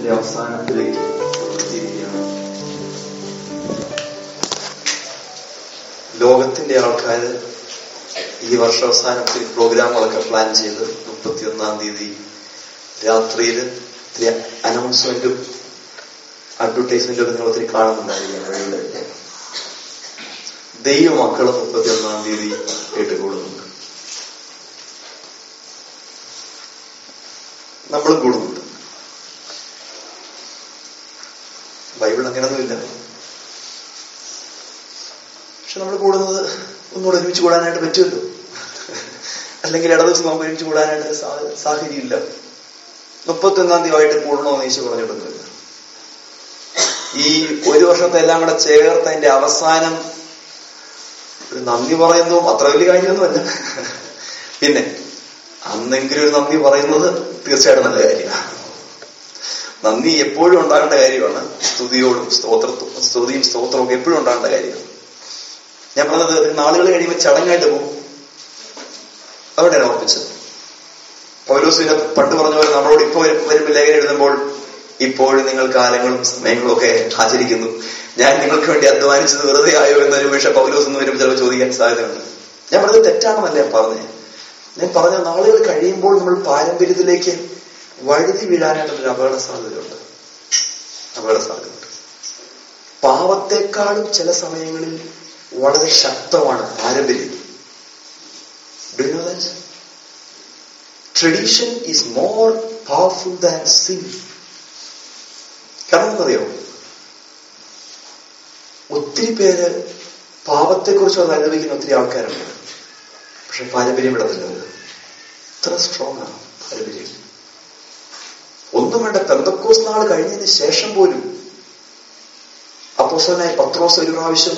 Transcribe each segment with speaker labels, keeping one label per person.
Speaker 1: വർഷത്തിന്റെ അവസാനത്തിലേക്ക് എത്തിയിരിക്കുകയാണ് ലോകത്തിന്റെ ആൾക്കാർ ഈ വർഷാവസാനത്തിൽ പ്രോഗ്രാമുകളൊക്കെ പ്ലാൻ ചെയ്ത് മുപ്പത്തിയൊന്നാം തീയതി രാത്രിയിൽ ഒത്തിരി അനൗൺസ്മെന്റും അഡ്വർടൈസ്മെന്റും ഒക്കെ നിങ്ങൾ ഒത്തിരി കാണുന്നുണ്ടായിരിക്കും വഴികളിലൊക്കെ ദൈവമക്കളും മുപ്പത്തിയൊന്നാം തീയതി കേട്ടുകൂടുന്നുണ്ട് നമ്മളും കൂടുന്നുണ്ട് ബൈബിൾ അങ്ങനെയൊന്നുമില്ല പക്ഷെ നമ്മൾ കൂടുന്നത് ഒന്നുകൂടെ ഒരുമിച്ച് കൂടാനായിട്ട് പറ്റുമല്ലോ അല്ലെങ്കിൽ ഇട ദിവസം നമുക്ക് ഒരുമിച്ച് കൂടാനായിട്ട് സാ- സാഹചര്യമില്ല മുപ്പത്തൊന്നാം തീയതി ആയിട്ട് കൂടണമെന്ന് ഈശോ പറഞ്ഞിട്ടൊന്നുമില്ല ഈ ഒരു വർഷത്തെ എല്ലാം കൂടെ ചേർത്ത് അതിന്റെ അവസാനം ഒരു നന്ദി പറയുന്നതും അത്ര വലിയ കാര്യമൊന്നുമല്ല പിന്നെ അന്നെങ്കിലും ഒരു നന്ദി പറയുന്നത് തീർച്ചയായിട്ടും നല്ല കാര്യമാണ് നന്ദി എപ്പോഴും ഉണ്ടാകേണ്ട കാര്യമാണ് സ്തുതിയോടും സ്തോത്ര സ്തുതിയും സ്തോത്രവും ഒക്കെ എപ്പോഴും ഉണ്ടാകേണ്ട കാര്യമാണ് ഞാൻ പറഞ്ഞത് ഒരു നാളുകൾ കഴിയുമ്പോൾ ചടങ്ങായിട്ട് പോകും അവിടെയാണ് ഓർപ്പിച്ചത് പൗലോസിനെ പണ്ട് പറഞ്ഞ പോലെ നമ്മളോട് ഇപ്പോൾ വരുമ്പോൾ ലേഖനം എഴുതുമ്പോൾ ഇപ്പോഴും നിങ്ങൾ കാലങ്ങളും സമയങ്ങളും ഒക്കെ ആചരിക്കുന്നു ഞാൻ നിങ്ങൾക്ക് വേണ്ടി അധ്വാനിച്ചത് വെറുതെ ആയോ എന്നൊരു പക്ഷേ പൗലോസ് എന്ന് വരുമ്പോൾ ചിലപ്പോൾ ചോദിക്കാൻ സാധ്യതയുണ്ട് ഞാൻ പറഞ്ഞത് തെറ്റാണെന്നല്ല ഞാൻ പറഞ്ഞത് ഞാൻ പറഞ്ഞ നാളുകൾ കഴിയുമ്പോൾ നമ്മൾ പാരമ്പര്യത്തിലേക്ക് വഴുതി വീഴാനായിട്ടുള്ളൊരു അപകട സാധ്യതയുണ്ട് അപകട സാധ്യതയുണ്ട് പാവത്തെക്കാളും ചില സമയങ്ങളിൽ വളരെ ശക്തമാണ് പാരമ്പര്യം Do you know that? Tradition is more powerful than sin. കാരണം അറിയോ ഒത്തിരി പേര് പാപത്തെക്കുറിച്ച് അത് അനുഭവിക്കുന്ന ഒത്തിരി ആൾക്കാരുണ്ട് പക്ഷെ പാരമ്പര്യം വിടത്തില്ല അവര് ഇത്ര സ്ട്രോങ് ആണ് പാരമ്പര്യം ഒന്നും വേണ്ട പെന്തക്കോസ് നാൾ കഴിഞ്ഞതിന് ശേഷം പോലും അപ്പോസനായ പത്രോസ് ഒരു പ്രാവശ്യം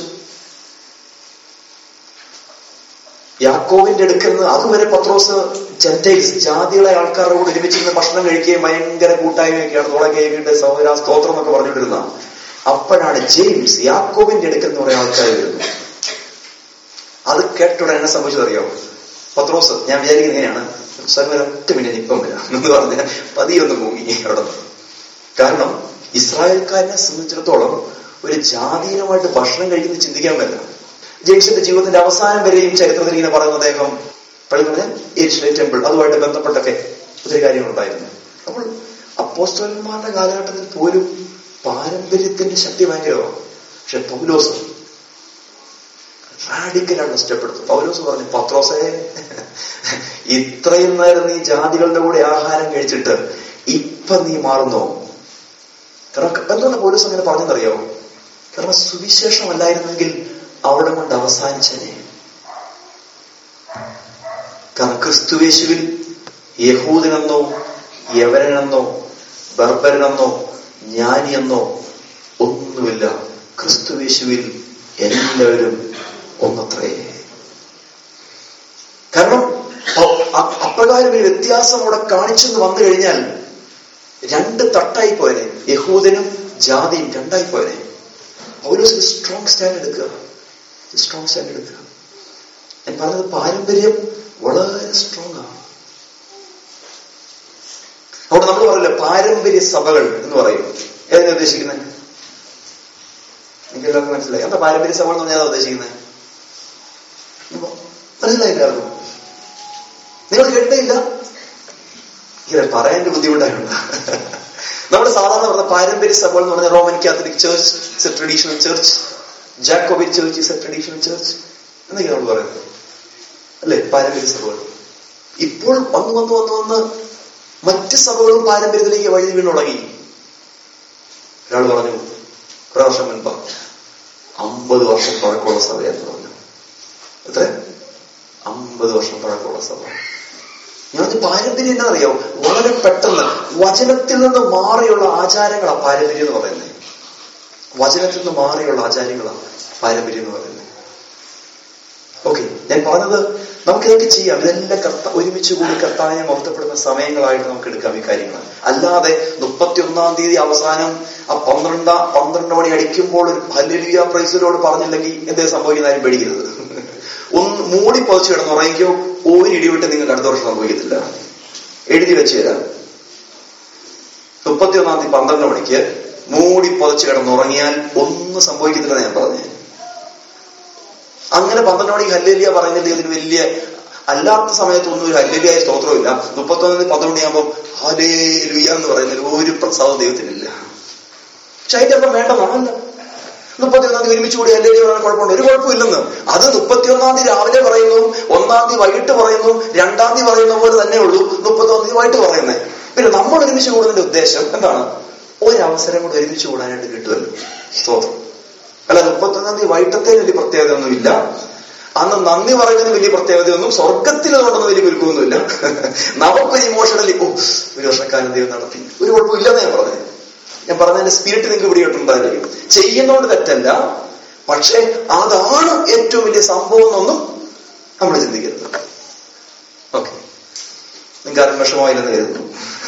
Speaker 1: യാക്കോവിന്റെ അടുക്കൽ നിന്ന് അതുവരെ പത്രോസ് ജെന്റൈൽസ് ജാതികളെ ആൾക്കാരുടെ കൂടെ ഒരുമിച്ചിരുന്ന് ഭക്ഷണം കഴിക്കുകയും ഭയങ്കര കൂട്ടായ്മയൊക്കെയാണ് തുടങ്ങിയിട്ട് സഹോദര സ്തോത്രം എന്നൊക്കെ പറഞ്ഞുകൊണ്ടിരുന്ന അപ്പോഴാണ് ജെയിംസ് യാക്കോവിന്റെ അടുക്കൽ എന്ന് പറയുന്ന ആൾക്കാർ വരുന്നത് അത് കേട്ടുടനെ എന്നെ സംഭവിച്ചതറിയോ പത്രോസ് ഞാൻ വിചാരിക്കുന്നത് എങ്ങനെയാണ് സ്വരം ഒറ്റ മിനിറ്റ് ഇപ്പം വരാം എന്ന് പറഞ്ഞ് പതിയൊന്ന് മുങ്ങി അവിടെ നിന്ന് കാരണം ഇസ്രായേൽക്കാരനെ സംബന്ധിച്ചിടത്തോളം ഒരു ജാതീയമായിട്ട് ഭക്ഷണം കഴിക്കുന്നത് ചിന്തിക്കാൻ പറ്റില്ല ജെയിംസിന്റെ ജീവിതത്തിന്റെ അവസാനം വരെയും ചരിത്രത്തിൽ ഇങ്ങനെ പറയുന്ന അദ്ദേഹം പള്ളി പറഞ്ഞ ഏഷ്യൻ ടെമ്പിൾ അതുമായിട്ട് ബന്ധപ്പെട്ടൊക്കെ ഒത്തിരി കാര്യങ്ങളുണ്ടായിരുന്നു അപ്പോൾ അപ്പോസ്റ്റോലന്മാരുടെ കാലഘട്ടത്തിൽ പോലും പാരമ്പര്യത്തിന്റെ ശക്തി ഭയങ്കരമാണ് പക്ഷെ പൗലോസ് റാഡിക്കലാണ് നഷ്ടപ്പെടുത്തുന്നത് പൗലോസ് പറഞ്ഞു പത്രോസേ ഇത്രയും നേരം നീ ജാതികളുടെ കൂടെ ആഹാരം കഴിച്ചിട്ട് ഇപ്പൊ നീ മാറുന്നോ കാരണം എന്തുകൊണ്ട് പൗലോസ് അങ്ങനെ പറഞ്ഞതറിയോ കാരണം സുവിശേഷമല്ലായിരുന്നെങ്കിൽ അവിടെ കൊണ്ട് അവസാനിച്ചനെ കാരണം ക്രിസ്തുവേശുവിൽ യഹൂദനെന്നോ യവരനെന്നോ ബർബരനെന്നോ ജ്ഞാനിയെന്നോ ഒന്നുമില്ല ക്രിസ്തുവേശുവിൽ എല്ലാവരും ഒന്നത്രേ കാരണം അ- അ- അപ്രകാരം ഒരു വ്യത്യാസം അവിടെ കാണിച്ചെന്ന് വന്നു കഴിഞ്ഞാൽ രണ്ട് തട്ടായി പോയനെ യഹൂദനും ജാതിയും രണ്ടായി പോയനെ പൗലോസ് ഒരു സ്ട്രോങ് സ്റ്റാൻഡ് എടുക്കുക സ്ട്രോങ് സ്റ്റാൻഡ് എടുക്കുക ഞാൻ പറഞ്ഞത് പാരമ്പര്യം വളരെ സ്ട്രോങ് ആണ് അവിടെ നമ്മൾ പറയില്ല പാരമ്പര്യ സഭകൾ എന്ന് പറയും ഏതിനാ ഉദ്ദേശിക്കുന്നത് എനിക്ക് എല്ലാവർക്കും മനസ്സിലായി എന്താ പാരമ്പര്യ സഭകൾ എന്ന് പറഞ്ഞാൽ ഉദ്ദേശിക്കുന്നത് മനസ്സിലായില്ല ആർക്കും നിങ്ങൾ കേട്ടില്ല ഇങ്ങനെ പറയാൻ ബുദ്ധിമുട്ടായിട്ടുണ്ട് നമ്മുടെ സാധാരണ പറഞ്ഞ പാരമ്പര്യ സഭകൾ എന്ന് പറഞ്ഞാൽ Roman Catholic church it's a traditional church Jacobin church is a traditional church എന്നൊക്കെയാണ് നമ്മൾ പറയുന്നത് അല്ലെ പാരമ്പര്യ സഭകൾ ഇപ്പോൾ വന്ന് വന്ന് വന്ന് വന്ന് മറ്റ് സഭകളും പാരമ്പര്യത്തിലേക്ക് വഴി വീണ് തുടങ്ങി ഒരാൾ പറഞ്ഞു കുറെ വർഷം മുൻപ് അമ്പത് വർഷം പഴക്കമുള്ള സഭയെന്ന് പറഞ്ഞു എത്ര അമ്പത് വർഷം പഴക്കമുള്ള സഭ ഞാൻ പാരമ്പര്യം എന്നാ അറിയാം വളരെ പെട്ടെന്ന് വചനത്തിൽ നിന്ന് മാറിയുള്ള ആചാരങ്ങളാണ് പാരമ്പര്യം എന്ന് പറയുന്നത് വചനത്തിൽ നിന്ന് മാറിയുള്ള ആചാര്യങ്ങളാണ് പാരമ്പര്യം എന്ന് പറയുന്നത് ഓക്കെ ഞാൻ പറഞ്ഞത് നമുക്ക് ഇതൊക്കെ ചെയ്യാം ഇതെല്ലാം കർത്ത ഒരുമിച്ച് കൂടി കർത്താവിനെ മഹത്വപ്പെടുന്ന സമയങ്ങളായിട്ട് നമുക്ക് എടുക്കാം ഈ കാര്യങ്ങൾ അല്ലാതെ മുപ്പത്തിയൊന്നാം തീയതി അവസാനം ആ പന്ത്രണ്ട പന്ത്രണ്ട് മണി അടിക്കുമ്പോൾ ഒരു ഹല്ലുലിയ പ്രൈസിലോട് പറഞ്ഞില്ലെങ്കിൽ എന്തേ സംഭവിക്കുന്ന ആരും പേടിക്കരുത് ഒന്ന് മൂടി പതിച്ചു കിടന്ന് ഉറങ്ങിക്കോ ഒരു ഇടിവിട്ട് നിങ്ങൾക്ക് അടുത്ത വർഷം സംഭവിക്കത്തില്ല എഴുതി വെച്ച് തരാം മുപ്പത്തി ഒന്നാം തീയതി പന്ത്രണ്ട് മണിക്ക് മൂടി പുതച്ച് കിടന്നുറങ്ങിയാൽ ഒന്നും സംഭവിക്കത്തില്ല ഞാൻ പറഞ്ഞേ അങ്ങനെ പന്ത്രണ്ട് മണിക്ക് ഹല്ലേലിയ പറയുന്നില്ല ഇതിന് വലിയ അല്ലാത്ത സമയത്തൊന്നും ഒരു ഹല്ലേലിയായ സ്തോത്രമില്ല മുപ്പത്തൊന്നാം തീയതി പന്ത്രണ്ട് മണിയാകുമ്പോൾ ഹലേ ലുയ എന്ന് പറയുന്നതിൽ ഒരു പ്രസാദം ദൈവത്തിനില്ല പക്ഷെ അതിന്റെ അപ്പം വേണ്ടതാണല്ല മുപ്പത്തിയൊന്നാം തീയതി ഒരുമിച്ച് കൂടി ഹല്ലേലിയ പറയാൻ കുഴപ്പമുണ്ട് ഒരു കുഴപ്പമില്ലെന്ന് അത് മുപ്പത്തിയൊന്നാം തീയതി രാവിലെ പറയുന്നു ഒന്നാം തീയതി വൈകിട്ട് പറയുന്നു രണ്ടാം തീയതി പറയുന്ന പോലെ തന്നെ ഉള്ളൂ മുപ്പത്തൊന്നാം തീയതി വൈകിട്ട് പറയുന്നത് പിന്നെ നമ്മൾ ഒരുമിച്ച് കൂടുന്നതിന്റെ ഉദ്ദേശം എന്താണ് ഒരവസരം കൂടെ ഒരുമിച്ച് കൂടാനായിട്ട് കിട്ടുമല്ലോ സ്തോത്രം അല്ല മുപ്പത്തൊന്നാം തീയതി വൈകിട്ടത്തെ വലിയ പ്രത്യേകത ഒന്നുമില്ല അന്ന് നന്ദി പറയുന്നതിന് വലിയ പ്രത്യേകതയൊന്നും സ്വർഗത്തിൽ അതുകൊണ്ടൊന്നും വലിയ കുലുക്കൊന്നുമില്ല നമുക്കൊരു ഇമോഷണലി ഓ ഒരു വർഷക്കാലം ദൈവം നടത്തി ഒരു കുഴപ്പമില്ലെന്ന് ഞാൻ പറഞ്ഞത് ഞാൻ പറഞ്ഞതിന്റെ സ്പിരിറ്റ് നിങ്ങൾക്ക് പിടികിട്ടുണ്ടായിരിക്കും ചെയ്യുന്നോണ്ട് തെറ്റല്ല പക്ഷെ അതാണ് ഏറ്റവും വലിയ സംഭവം എന്നൊന്നും നമ്മൾ ചിന്തിക്കരുത് ഓക്കെ നിങ്ങൾക്ക് ആരും വിഷമമായില്ലെന്ന് കരുതുന്നു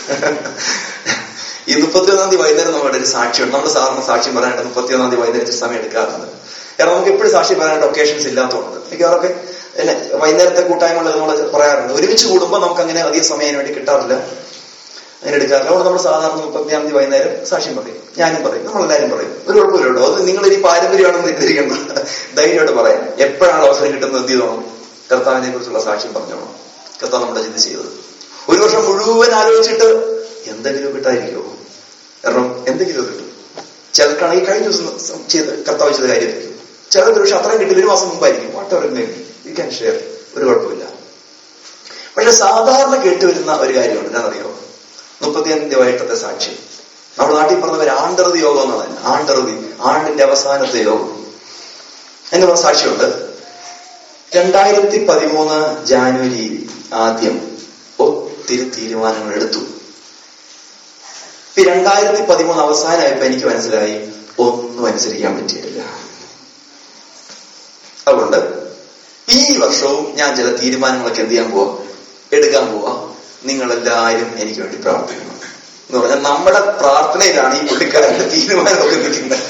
Speaker 1: ഈ മുപ്പത്തിയൊന്നാം തീയതി വൈകുന്നേരം നമ്മുടെ ഒരു സാക്ഷിയുണ്ട് നമ്മൾ സാറിന് സാക്ഷ്യം പറയാനായിട്ട് മുപ്പത്തിയൊന്നാം തീയതി വൈകുന്നേരത്തെ സമയം എടുക്കാറുണ്ട് കാരണം നമുക്ക് എപ്പോഴും സാക്ഷി പറയാനായിട്ട് ഒക്കേഷൻസ് ഇല്ലാത്തതുകൊണ്ട് മിക്കവാറൊക്കെ പിന്നെ വൈകുന്നേരത്തെ കൂട്ടായ്മകൾ നമ്മൾ പറയാറുണ്ട് ഒരുമിച്ച് കൂടുമ്പോൾ നമുക്ക് അങ്ങനെ അധികം സമയം അതിന് വേണ്ടി കിട്ടാറില്ല അങ്ങനെ എടുക്കാറില്ല അതുകൊണ്ട് നമ്മൾ സാധാരണ മുപ്പത്തിയാം തീയതി വൈകുന്നേരം സാക്ഷ്യം പറയും ഞാനും പറയും നമ്മളെല്ലാവരും പറയും ഒരു കുഴപ്പമില്ലല്ലോ അത് നിങ്ങൾ ഈ പാരമ്പര്യമാണെന്ന് തെറ്റിദ്ധരിക്കേണ്ട ധൈര്യമായിട്ട് പറയാം എപ്പോഴാണ് അവസരം കിട്ടുന്നത് എന്ത് ചെയ്തോണം കർത്താവിനെ കുറിച്ചുള്ള സാക്ഷ്യം പറഞ്ഞോണം കർത്താവ് നമ്മുടെ ചിന്ത ചെയ്തത് ഒരു വർഷം മുഴുവൻ ആലോചിച്ചിട്ട് എന്തെങ്കിലും കിട്ടാതിരിക്കുമോ കാരണം എന്തെങ്കിലും കിട്ടും ചിലർക്കാണെങ്കിൽ കഴിഞ്ഞ ദിവസം ചെയ്ത് കർത്താവ് ചെയ്ത കാര്യമായിരിക്കും ചിലർക്ക് പക്ഷെ അത്രയും കിട്ടില്ല ഒരു മാസം മുമ്പായിരിക്കും whatever may you can share ഒരു കുഴപ്പമില്ല പക്ഷെ സാധാരണ കേട്ടുവരുന്ന ഒരു കാര്യമുണ്ട് എന്താണെന്നറിയോ മുപ്പത്തിയഞ്ച് വൈകിട്ടത്തെ സാക്ഷി നമ്മുടെ നാട്ടിൽ പറഞ്ഞവർ ആണ്ടറുതി യോഗം എന്നാണ് ആണ്ടറുതി ആണ്ടിന്റെ അവസാനത്തെ യോഗം എന്നുള്ള സാക്ഷിയുണ്ട് രണ്ടായിരത്തി പതിമൂന്ന് ജാനുവരി ആദ്യം ഒത്തിരി തീരുമാനങ്ങൾ എടുത്തു ഇപ്പൊ രണ്ടായിരത്തി പതിമൂന്ന് അവസാനമായപ്പോ എനിക്ക് മനസ്സിലായി ഒന്നും അനുസരിക്കാൻ പറ്റിയിട്ടില്ല അതുകൊണ്ട് ഈ വർഷവും ഞാൻ ചില തീരുമാനങ്ങളൊക്കെ എന്ത് ചെയ്യാൻ പോവാ എടുക്കാൻ പോവാ നിങ്ങളെല്ലാവരും എനിക്ക് വേണ്ടി പ്രാർത്ഥിക്കണം എന്ന് പറഞ്ഞാൽ നമ്മുടെ പ്രാർത്ഥനയിലാണ് ഈ പുള്ളിക്കാരന്റെ തീരുമാനമൊക്കെ നിൽക്കുന്നത്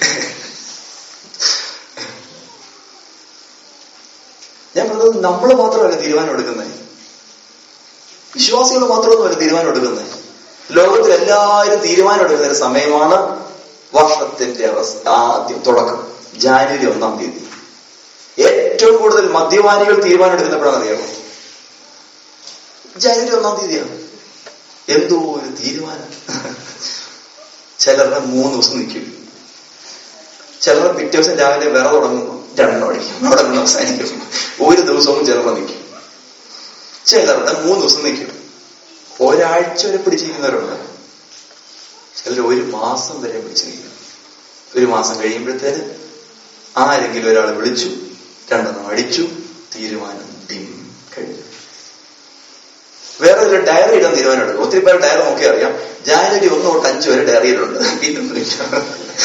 Speaker 1: ഞാൻ പറഞ്ഞത് നമ്മൾ മാത്രമല്ല തീരുമാനം എടുക്കുന്നത് വിശ്വാസികൾ മാത്രമൊന്നുമല്ല തീരുമാനം എടുക്കുന്നത് ലോകത്തിൽ എല്ലാവരും തീരുമാനം എടുക്കുന്ന ഒരു സമയമാണ് വർഷത്തിന്റെ അവസ്ഥ ആദ്യം തുടക്കം ജാനുവരി ഒന്നാം തീയതി ഏറ്റവും കൂടുതൽ മദ്യപാനികൾ തീരുമാനം എടുക്കുന്നപ്പോഴാണെന്നറിയാമോ ജനുവരി ഒന്നാം തീയതിയാണ് എന്തോ ഒരു തീരുമാനം ചിലരുടെ മൂന്ന് ദിവസം നിൽക്കും ചിലരുടെ പിറ്റേ ദിവസം രാവിലെ വിറ തുടങ്ങുന്നു രണ്ടെണ്ണം അടിക്കും അവിടെ നിന്ന് അവസാനിക്കും ഒരു ദിവസവും ചിലരുടെ നിൽക്കും ചിലരുടെ മൂന്ന് ദിവസം നിൽക്കും ഒരാഴ്ച വരെ പിടിച്ചിരിക്കുന്നവരുണ്ട് ചിലർ ഒരു മാസം വരെ പിടിച്ചിരിക്കും ഒരു മാസം കഴിയുമ്പോഴത്തേന് ആരെങ്കിലും ഒരാൾ വിളിച്ചു രണ്ടെണ്ണം അടിച്ചു തീരുമാനം ഡിം കഴിഞ്ഞു വേറെ ഒരു ഡയറി ഇടാൻ തീരുമാനം എടുക്കും ഒത്തിരി പേര് ഡയറി നോക്കി അറിയാം ജാനുവരി ഒന്ന് തൊട്ട് അഞ്ച് വരെ ഡയറിയിലുണ്ട് പിന്നൊന്നുമില്ല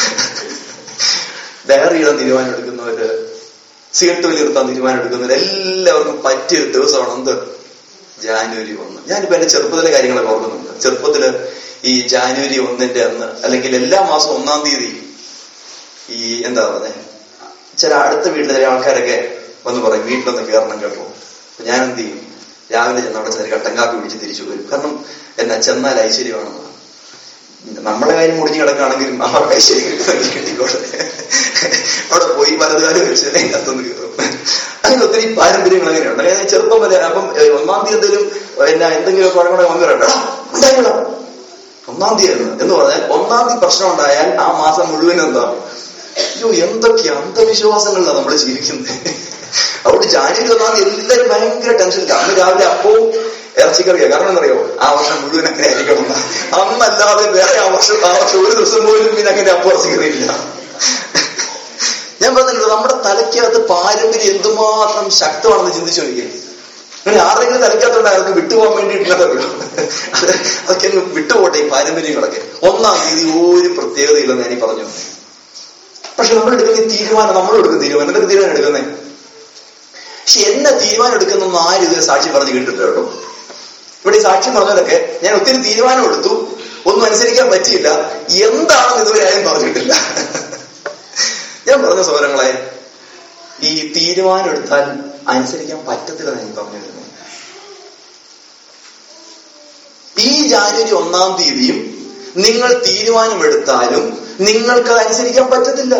Speaker 1: ഡയറി ഇടാൻ തീരുമാനം എടുക്കുന്നവര് സീട്ട് വിലയിരുത്താൻ തീരുമാനം എടുക്കുന്നവര് എല്ലാവർക്കും പറ്റിയൊരു ദിവസമാണ് എന്ത് ജാനുവരി ഒന്ന് ഞാനിപ്പോ എന്റെ ചെറുപ്പത്തിലെ കാര്യങ്ങളൊക്കെ ഓർക്കുന്നുണ്ട് ചെറുപ്പത്തില് ഈ ജാനുവരി ഒന്നിന്റെ അന്ന് അല്ലെങ്കിൽ എല്ലാ മാസം ഒന്നാം തീയതി ഈ എന്താ പറയുന്നത് ചില അടുത്ത വീട്ടിലെ ചില ആൾക്കാരൊക്കെ വന്ന് പറയും വീട്ടിലൊന്ന് കയറണം കേട്ടോ അപ്പൊ ഞാൻ എന്ത് ചെയ്യും രാവിലെ ചെന്ന് അവിടെ ചെറിയ കട്ടൻ കാപ്പി പിടിച്ച് തിരിച്ചു വരും കാരണം എന്നാ ചെന്നാൽ ഐശ്വര്യമാണെന്ന് നമ്മുടെ കാര്യം മുടിഞ്ഞു കിടക്കുകയാണെങ്കിലും അവർക്ക് ഐശ്വര്യം കിട്ടുന്നെങ്കിൽ കിട്ടിക്കോട്ടെ അവിടെ പോയി വലതുകാലം വെച്ച് അതിനകത്തൊന്ന് കയറും അങ്ങനെ ഒത്തിരി പാരമ്പര്യങ്ങൾ അങ്ങനെയുണ്ട് അതായത് ചെറുപ്പം വരെ അപ്പം ഒന്നാം തീയതി എന്തെങ്കിലും എന്നാ എന്തെങ്കിലും കുഴപ്പങ്ങളെ വന്നു വരണ്ട ഉണ്ടായില്ല ഒന്നാം തീയതി എന്ന് പറഞ്ഞാൽ ഒന്നാം തീയതി പ്രശ്നം ഉണ്ടായാൽ ആ മാസം മുഴുവൻ എന്താ അയ്യോ എന്തൊക്കെ അന്ധവിശ്വാസങ്ങളിലാണ് നമ്മൾ ജീവിക്കുന്നത് അതുകൊണ്ട് ജാനുവരി ഒന്നാം തീയതി എല്ലാവരും ഭയങ്കര ടെൻഷനില്ല അന്ന് രാവിലെ അപ്പവും ഇറച്ചിക്കറിയാ കാരണം എന്നറിയോ ആ വർഷം മുഴുവൻ അങ്ങനെ ആയിരിക്കണം അന്നല്ലാതെ വേറെ ആ വർഷം ആ വർഷം ഒരു ദിവസം പോലും പിന്നെ അങ്ങനെ അപ്പം ഇറച്ചിക്കറിയില്ല ഞാൻ പറഞ്ഞിട്ടുണ്ട് നമ്മുടെ തലയ്ക്കകത്ത് പാരമ്പര്യം എന്തുമാത്രം ശക്തമാണെന്ന് ചിന്തിച്ചു നോക്കിയേ അങ്ങനെ ആരെങ്കിലും തലയ്ക്കകത്തോണ്ട് അയാൾക്ക് വിട്ടുപോകാൻ വേണ്ടിയിട്ടുള്ളതല്ലോ അതൊക്കെ ഒന്ന് വിട്ടുപോട്ടെ ഈ പാരമ്പര്യങ്ങളൊക്കെ ഒന്നാം തീയതി ഒരു പ്രത്യേകതയില്ലെന്ന് ഞാൻ ഈ പറഞ്ഞു പക്ഷെ നമ്മൾ എടുക്കുന്ന ഈ തീരുമാനം നമ്മൾ എടുക്കുന്ന തീരുമാനം എന്തൊക്കെ തീരുമാനം എടുക്കുന്നേ പക്ഷെ എന്നെ തീരുമാനം എടുക്കുന്നൊന്നും ആരും ഇതുവരെ സാക്ഷി പറഞ്ഞു കേട്ടിട്ടില്ല കേട്ടോ ഇവിടെ ഈ സാക്ഷി പറഞ്ഞവരൊക്കെ ഞാൻ ഒത്തിരി തീരുമാനം എടുത്തു ഒന്നും അനുസരിക്കാൻ പറ്റിയില്ല എന്താണെന്ന് ഇതുവരെ ആരും പറഞ്ഞിട്ടില്ല ഞാൻ പറഞ്ഞ സൗരങ്ങളെ ഈ തീരുമാനം എടുത്താൽ അനുസരിക്കാൻ പറ്റത്തില്ല ഞാൻ പറഞ്ഞു വരുന്നത് ഈ ജാനുവരി ഒന്നാം തീയതിയും നിങ്ങൾ തീരുമാനമെടുത്താലും നിങ്ങൾക്ക് അത് അനുസരിക്കാൻ പറ്റത്തില്ല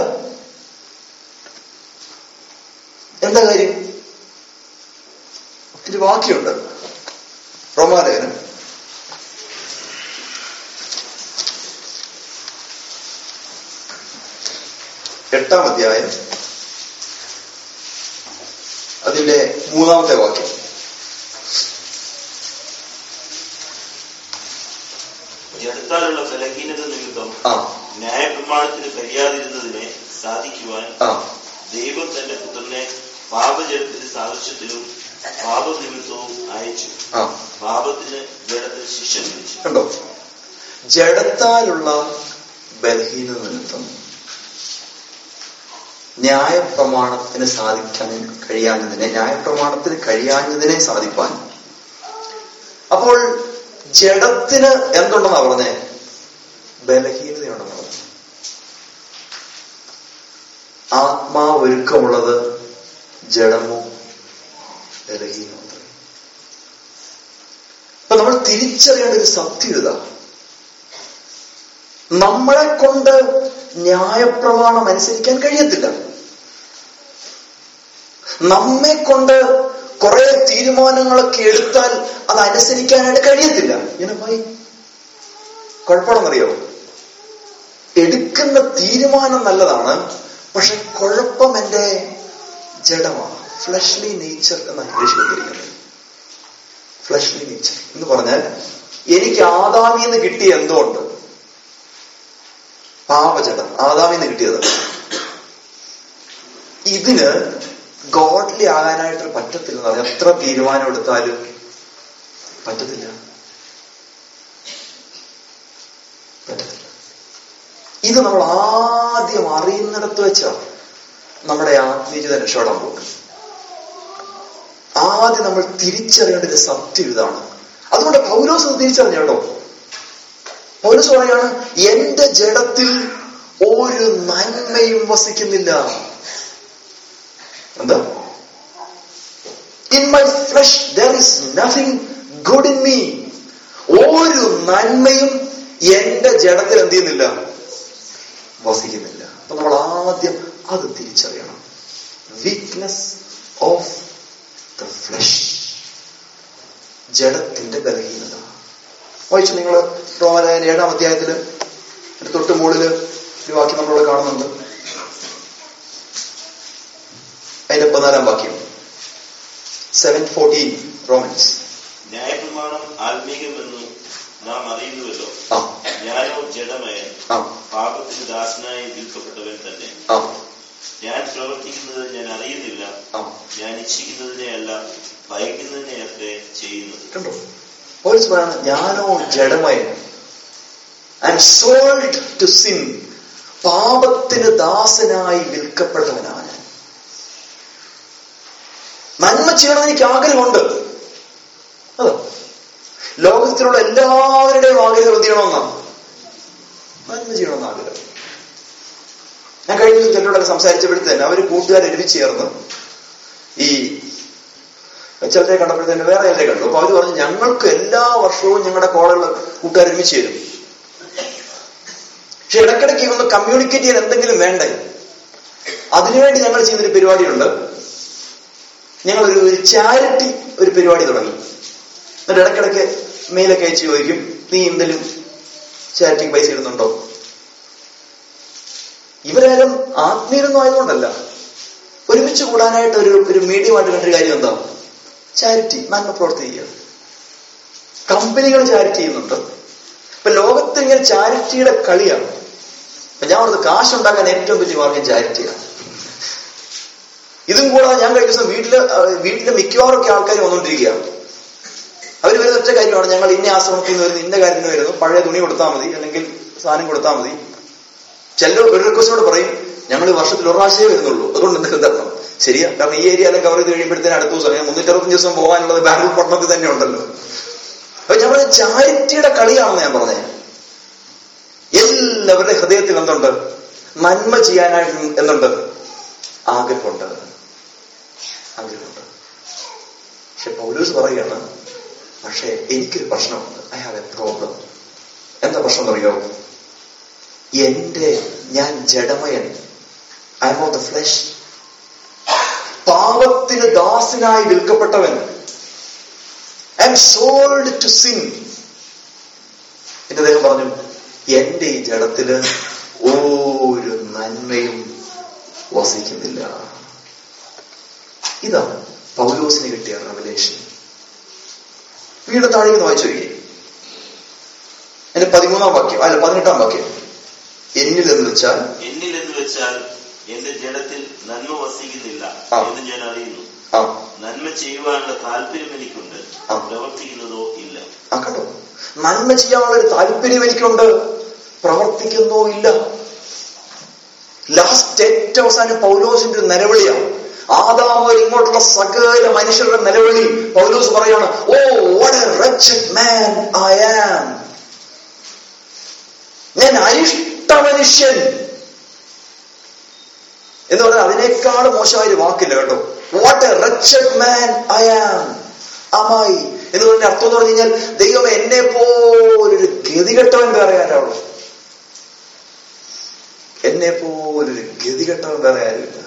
Speaker 1: എന്താ കാര്യം ഒരു വാക്യമുണ്ട് റോമാലേഖനം എട്ടാം അധ്യായം അതിന്റെ മൂന്നാമത്തെ വാക്യം
Speaker 2: ജഡത്താലുള്ള ബലഹീനത നിമിത്തം
Speaker 1: ആ
Speaker 2: ന്യായപ്രമാണത്തിന് കഴിയാതിരുന്നതിനെ സാധിക്കുവാൻ
Speaker 1: ആ
Speaker 2: ദൈവം തന്റെ പുത്രനെ പാപജലത്തിന്റെ സാദൃശ്യത്തിലും പാപനിമിത്തവും അയച്ചു
Speaker 1: ആ
Speaker 2: പാപത്തിന് ജഡത്തിന് ശിക്ഷ വിധിച്ചു
Speaker 1: കണ്ടോ ജഡത്താലുള്ള ബലഹീനത നിമിത്തം ന്യായപ്രമാണത്തിന് സാധിക്കാൻ കഴിയാഞ്ഞതിനെ ന്യായപ്രമാണത്തിന് കഴിയാഞ്ഞതിനെ സാധിപ്പാൻ അപ്പോൾ ജഡത്തിന് എന്തുണ്ടെന്നാ പറഞ്ഞേ ബലഹീനതയുണ്ടെന്ന് പറഞ്ഞു ആത്മാവ് ഒരുക്കമുള്ളത് ജഡമോ ബലഹീനമുണ്ട് അപ്പൊ നമ്മൾ തിരിച്ചറിയേണ്ട ഒരു സത്യം ഇതാ നമ്മളെ കൊണ്ട് ന്യായപ്രമാണം അനുസരിക്കാൻ കഴിയത്തില്ല നമ്മെ കൊണ്ട് കുറെ തീരുമാനങ്ങളൊക്കെ എടുത്താൽ അത് അനുസരിക്കാനായിട്ട് കഴിയത്തില്ല ഇങ്ങനെ പോയി കുഴപ്പമാണെന്നറിയോ എടുക്കുന്ന തീരുമാനം നല്ലതാണ് പക്ഷെ കുഴപ്പം എന്റെ ജഡമാണ് ഫ്ലഷ്ലി നേച്ചർ എന്നാണ് ഇംഗ്ലീഷ് കൊടുത്തിരിക്കുന്നത് ഫ്ലഷ്ലി നേച്ചർ എന്ന് പറഞ്ഞാൽ എനിക്ക് ആദാമിന്ന് കിട്ടിയ എന്തോ ഉണ്ട് പാപജടം ആദാമിന്ന് കിട്ടിയത് ഇതിന് ഗോഡ്ലി ആകാനായിട്ട് പറ്റത്തില്ല എന്ന് പറഞ്ഞാൽ എത്ര തീരുമാനം എടുത്താലും പറ്റത്തില്ല പറ്റത്തില്ല ഇത് നമ്മൾ ആദ്യം അറിയുന്നിടത്ത് വെച്ചാണ് നമ്മുടെ ആത്മീയത രക്ഷപ്പെടാൻ പോകുന്നത് ആദ്യം നമ്മൾ തിരിച്ചറിയേണ്ട ഒരു സത്യം ഇതാണ് അതുകൊണ്ട് പൗലോസ് അത് തിരിച്ചറിഞ്ഞു കേട്ടോ പൗലോസ് പറയാണ് എന്റെ ജഡത്തിൽ ഒരു നന്മയും വസിക്കുന്നില്ല എന്താ in my flesh there is nothing good in me ഒരു നന്മയും എന്റെ ജഡത്തിൽ എന്ത് ചെയ്യുന്നില്ല വസിക്കുന്നില്ല അപ്പൊ നമ്മൾ ആദ്യം അത് തിരിച്ചറിയണം വീക്ക്നെസ് ഓഫ് ദ ഫ്ലഷ് ജഡത്തിന്റെ ബലഹീനത വായിച്ചു നിങ്ങൾ റോമനായൻ ഏഴാം അധ്യായത്തില് അതിന്റെ തൊട്ട് മുകളില് ഒരു വാക്യം നമ്മളിവിടെ കാണുന്നുണ്ട് അതിന്റെ പതിനാലാം വാക്യം സെവൻ ഫോർട്ടീൻ റോമൻസ്
Speaker 2: ന്യായപ്രമാണം ആത്മീകമെന്ന് നാം അറിയുന്നുവല്ലോ
Speaker 1: ആ
Speaker 2: ഞാനോ ജഡമയ
Speaker 1: ആ
Speaker 2: പാപത്തിന് ദാസനായി വിൽക്കപ്പെട്ടവൻ തന്നെ
Speaker 1: ആ
Speaker 2: ഞാൻ പ്രവർത്തിക്കുന്നത് ഞാൻ അറിയുന്നില്ല
Speaker 1: ആ
Speaker 2: ഞാൻ ഇച്ഛിക്കുന്നതിനെ അല്ല ഭയക്കുന്നതിനെ അത്രേ ചെയ്യുന്നത്
Speaker 1: കണ്ടോ പോലീസ് പറയാണ് ഞാനോ ജഡമയ I am sold to sin പാപത്തിന് ദാസനായി വിൽക്കപ്പെട്ടവനാണ് ഞാൻ നന്മ ചെയ്യണമെന്ന് എനിക്ക് ആഗ്രഹമുണ്ട് അതാ ലോകത്തിലുള്ള എല്ലാവരുടെയും ആഗ്രഹം എന്ത് ചെയ്യണമെന്നാണ് നന്മ ചെയ്യണമെന്ന് ആഗ്രഹം ഞാൻ കഴിഞ്ഞ ദിവസം ചിലരോടൊക്കെ സംസാരിച്ചപ്പോഴത്തേന് അവര് കൂട്ടുകാർ ഒരുമിച്ച് ചേർന്ന് ഈ ചിലരെ കണ്ടപ്പോഴത്തേന് വേറെ ചിലരെ കണ്ടു അപ്പൊ അവര് പറഞ്ഞു ഞങ്ങൾക്ക് എല്ലാ വർഷവും ഞങ്ങളുടെ കോളേജിലെ കൂട്ടുകാർ ഒരുമിച്ച് ചേരും പക്ഷെ ഇടയ്ക്കിടയ്ക്ക് ഒന്ന് കമ്മ്യൂണിക്കേറ്റ് ചെയ്യാൻ എന്തെങ്കിലും വേണ്ടേ അതിനുവേണ്ടി ഞങ്ങൾ ചെയ്യുന്നൊരു പരിപാടിയുണ്ട് ഞങ്ങൾ ഒരു ഒരു ചാരിറ്റി ഒരു പരിപാടി തുടങ്ങി എന്നിട്ട് ഇടയ്ക്കിടയ്ക്ക് മെയിലൊക്കെ അയച്ച് ചോദിക്കും നീ എന്തെങ്കിലും ചാരിറ്റിക്ക് പൈസ ഇടുന്നുണ്ടോ ഇവരാരും ആത്മീയൊന്നും ആയതുകൊണ്ടല്ല ഒരുമിച്ച് കൂടാനായിട്ട് ഒരു ഒരു മീഡിയമായിട്ട് കണ്ടൊരു കാര്യം എന്താ ചാരിറ്റി നന്മ പ്രവർത്തിക്കുക കമ്പനികൾ ചാരിറ്റി ചെയ്യുന്നുണ്ട് ഇപ്പൊ ലോകത്ത് ഇങ്ങനെ ചാരിറ്റിയുടെ കളിയാണ് അപ്പൊ ഞാൻ പറഞ്ഞത് കാശുണ്ടാക്കാൻ ഏറ്റവും വലിയ മാർഗം ചാരിറ്റിയാണ് ഇതും കൂടാതെ ഞാൻ കഴിഞ്ഞ ദിവസം വീട്ടില് അഹ് വീട്ടില് മിക്കവാറും ഒക്കെ ആൾക്കാർ വന്നുകൊണ്ടിരിക്കുകയാണ് അവർ വരുന്ന ഒറ്റ കാര്യമാണ് ഞങ്ങൾ ഇന്ന ആശ്രമത്തിൽ നിന്ന് വരുന്നു ഇന്ന കാര്യത്തിന് വരുന്നു പഴയ തുണി കൊടുത്താൽ മതി അല്ലെങ്കിൽ സാധനം കൊടുത്താൽ മതി ചില ഒരു റിക്വസ്റ്റോട് പറയും ഞങ്ങൾ വർഷത്തിൽ ഒരു പ്രാവശ്യമേ വരുന്നുള്ളൂ അതുകൊണ്ട് എന്തെങ്കിലും തരണം ശരിയാ കാരണം ഈ ഏരിയ എല്ലാം കവർ ചെയ്ത് കഴിയുമ്പോഴത്തേന് അടുത്ത ദിവസം ഞാൻ മുന്നൂറ്ററുപത്തഞ്ച് ദിവസം പോകാനുള്ളത് ബാംഗ്ലൂർ പട്ടണത്തിൽ തന്നെ ഉണ്ടല്ലോ അപ്പൊ ഞാൻ പറഞ്ഞ ചാരിറ്റിയുടെ കളിയാണെന്ന് ഞാൻ പറഞ്ഞത് എല്ലാവരുടെ ഹൃദയത്തിൽ എന്തുണ്ട് നന്മ ചെയ്യാനായിട്ട് എന്തുണ്ട് ആഗ്രഹമുണ്ട് ആഗ്രഹമുണ്ട് പക്ഷെ പൗലൂസ് പറയുകയാണ് പക്ഷെ എനിക്കൊരു പ്രശ്നമുണ്ട് ഐ ഹാവ് എ പ്രോബ്ലം എന്താ പ്രശ്നം അറിയോ എന്റെ ഞാൻ ജഡമയൻ I am of the flesh പാപത്തിന് ദാസനായി വിൽക്കപ്പെട്ടവൻ I am sold to sin എന്റെ അദ്ദേഹം പറഞ്ഞു എന്റെ ഈ ജഡത്തില് ഒരു നന്മയും വസിക്കുന്നില്ല ഇതാണ് പൗലോസിന് കിട്ടിയ റെവലേഷൻ വീണ്ടും താഴേക്ക് വായിച്ചു വരികയും എന്റെ പതിമൂന്നാം വാക്യം അല്ല പതിനെട്ടാം വാക്യം എന്നിൽ എന്ന് വെച്ചാൽ
Speaker 2: എന്നിൽ എന്ന് വെച്ചാൽ എന്റെ ജഡത്തിൽ നന്മ വസിക്കുന്നില്ല
Speaker 1: ആ.
Speaker 2: എന്ന് ഞാൻ അറിയുന്നു
Speaker 1: ആ
Speaker 2: നന്മ ചെയ്യുവാനുള്ള താല്പര്യം എനിക്കുണ്ട്
Speaker 1: ആ.
Speaker 2: പ്രവർത്തിക്കുന്നതോ ഇല്ല
Speaker 1: ആ കണ്ടോ നന്മ ചെയ്യാനുള്ള ഒരു താല്പര്യം എനിക്കുണ്ട് പ്രവർത്തിക്കുന്നോ ഇല്ല ലാസ്റ്റ് ഏറ്റവും അവസാനം പൗലോസിന്റെ ഒരു നിലവിളിയാണ് ആദാം മുതൽ ഇങ്ങോട്ടുള്ള സകല മനുഷ്യരുടെ നിലവിളി പൗലോസ് പറയാണ് oh what a wretched man I am ഞാൻ അരിഷ്ട മനുഷ്യൻ എന്ന് പറഞ്ഞാൽ അതിനേക്കാൾ മോശമായ ഒരു വാക്കില്ല കേട്ടോ what a wretched man I am അമായി എന്ന് പറഞ്ഞ അർത്ഥം എന്ന് പറഞ്ഞു കഴിഞ്ഞാൽ ദൈവം എന്നെ പോലൊരു ഗതികെട്ടവൻ വേറെ ആരാളോ എന്നെ പോലൊരു ഗതികെട്ടവൻ വേറെ ആരുമില്ല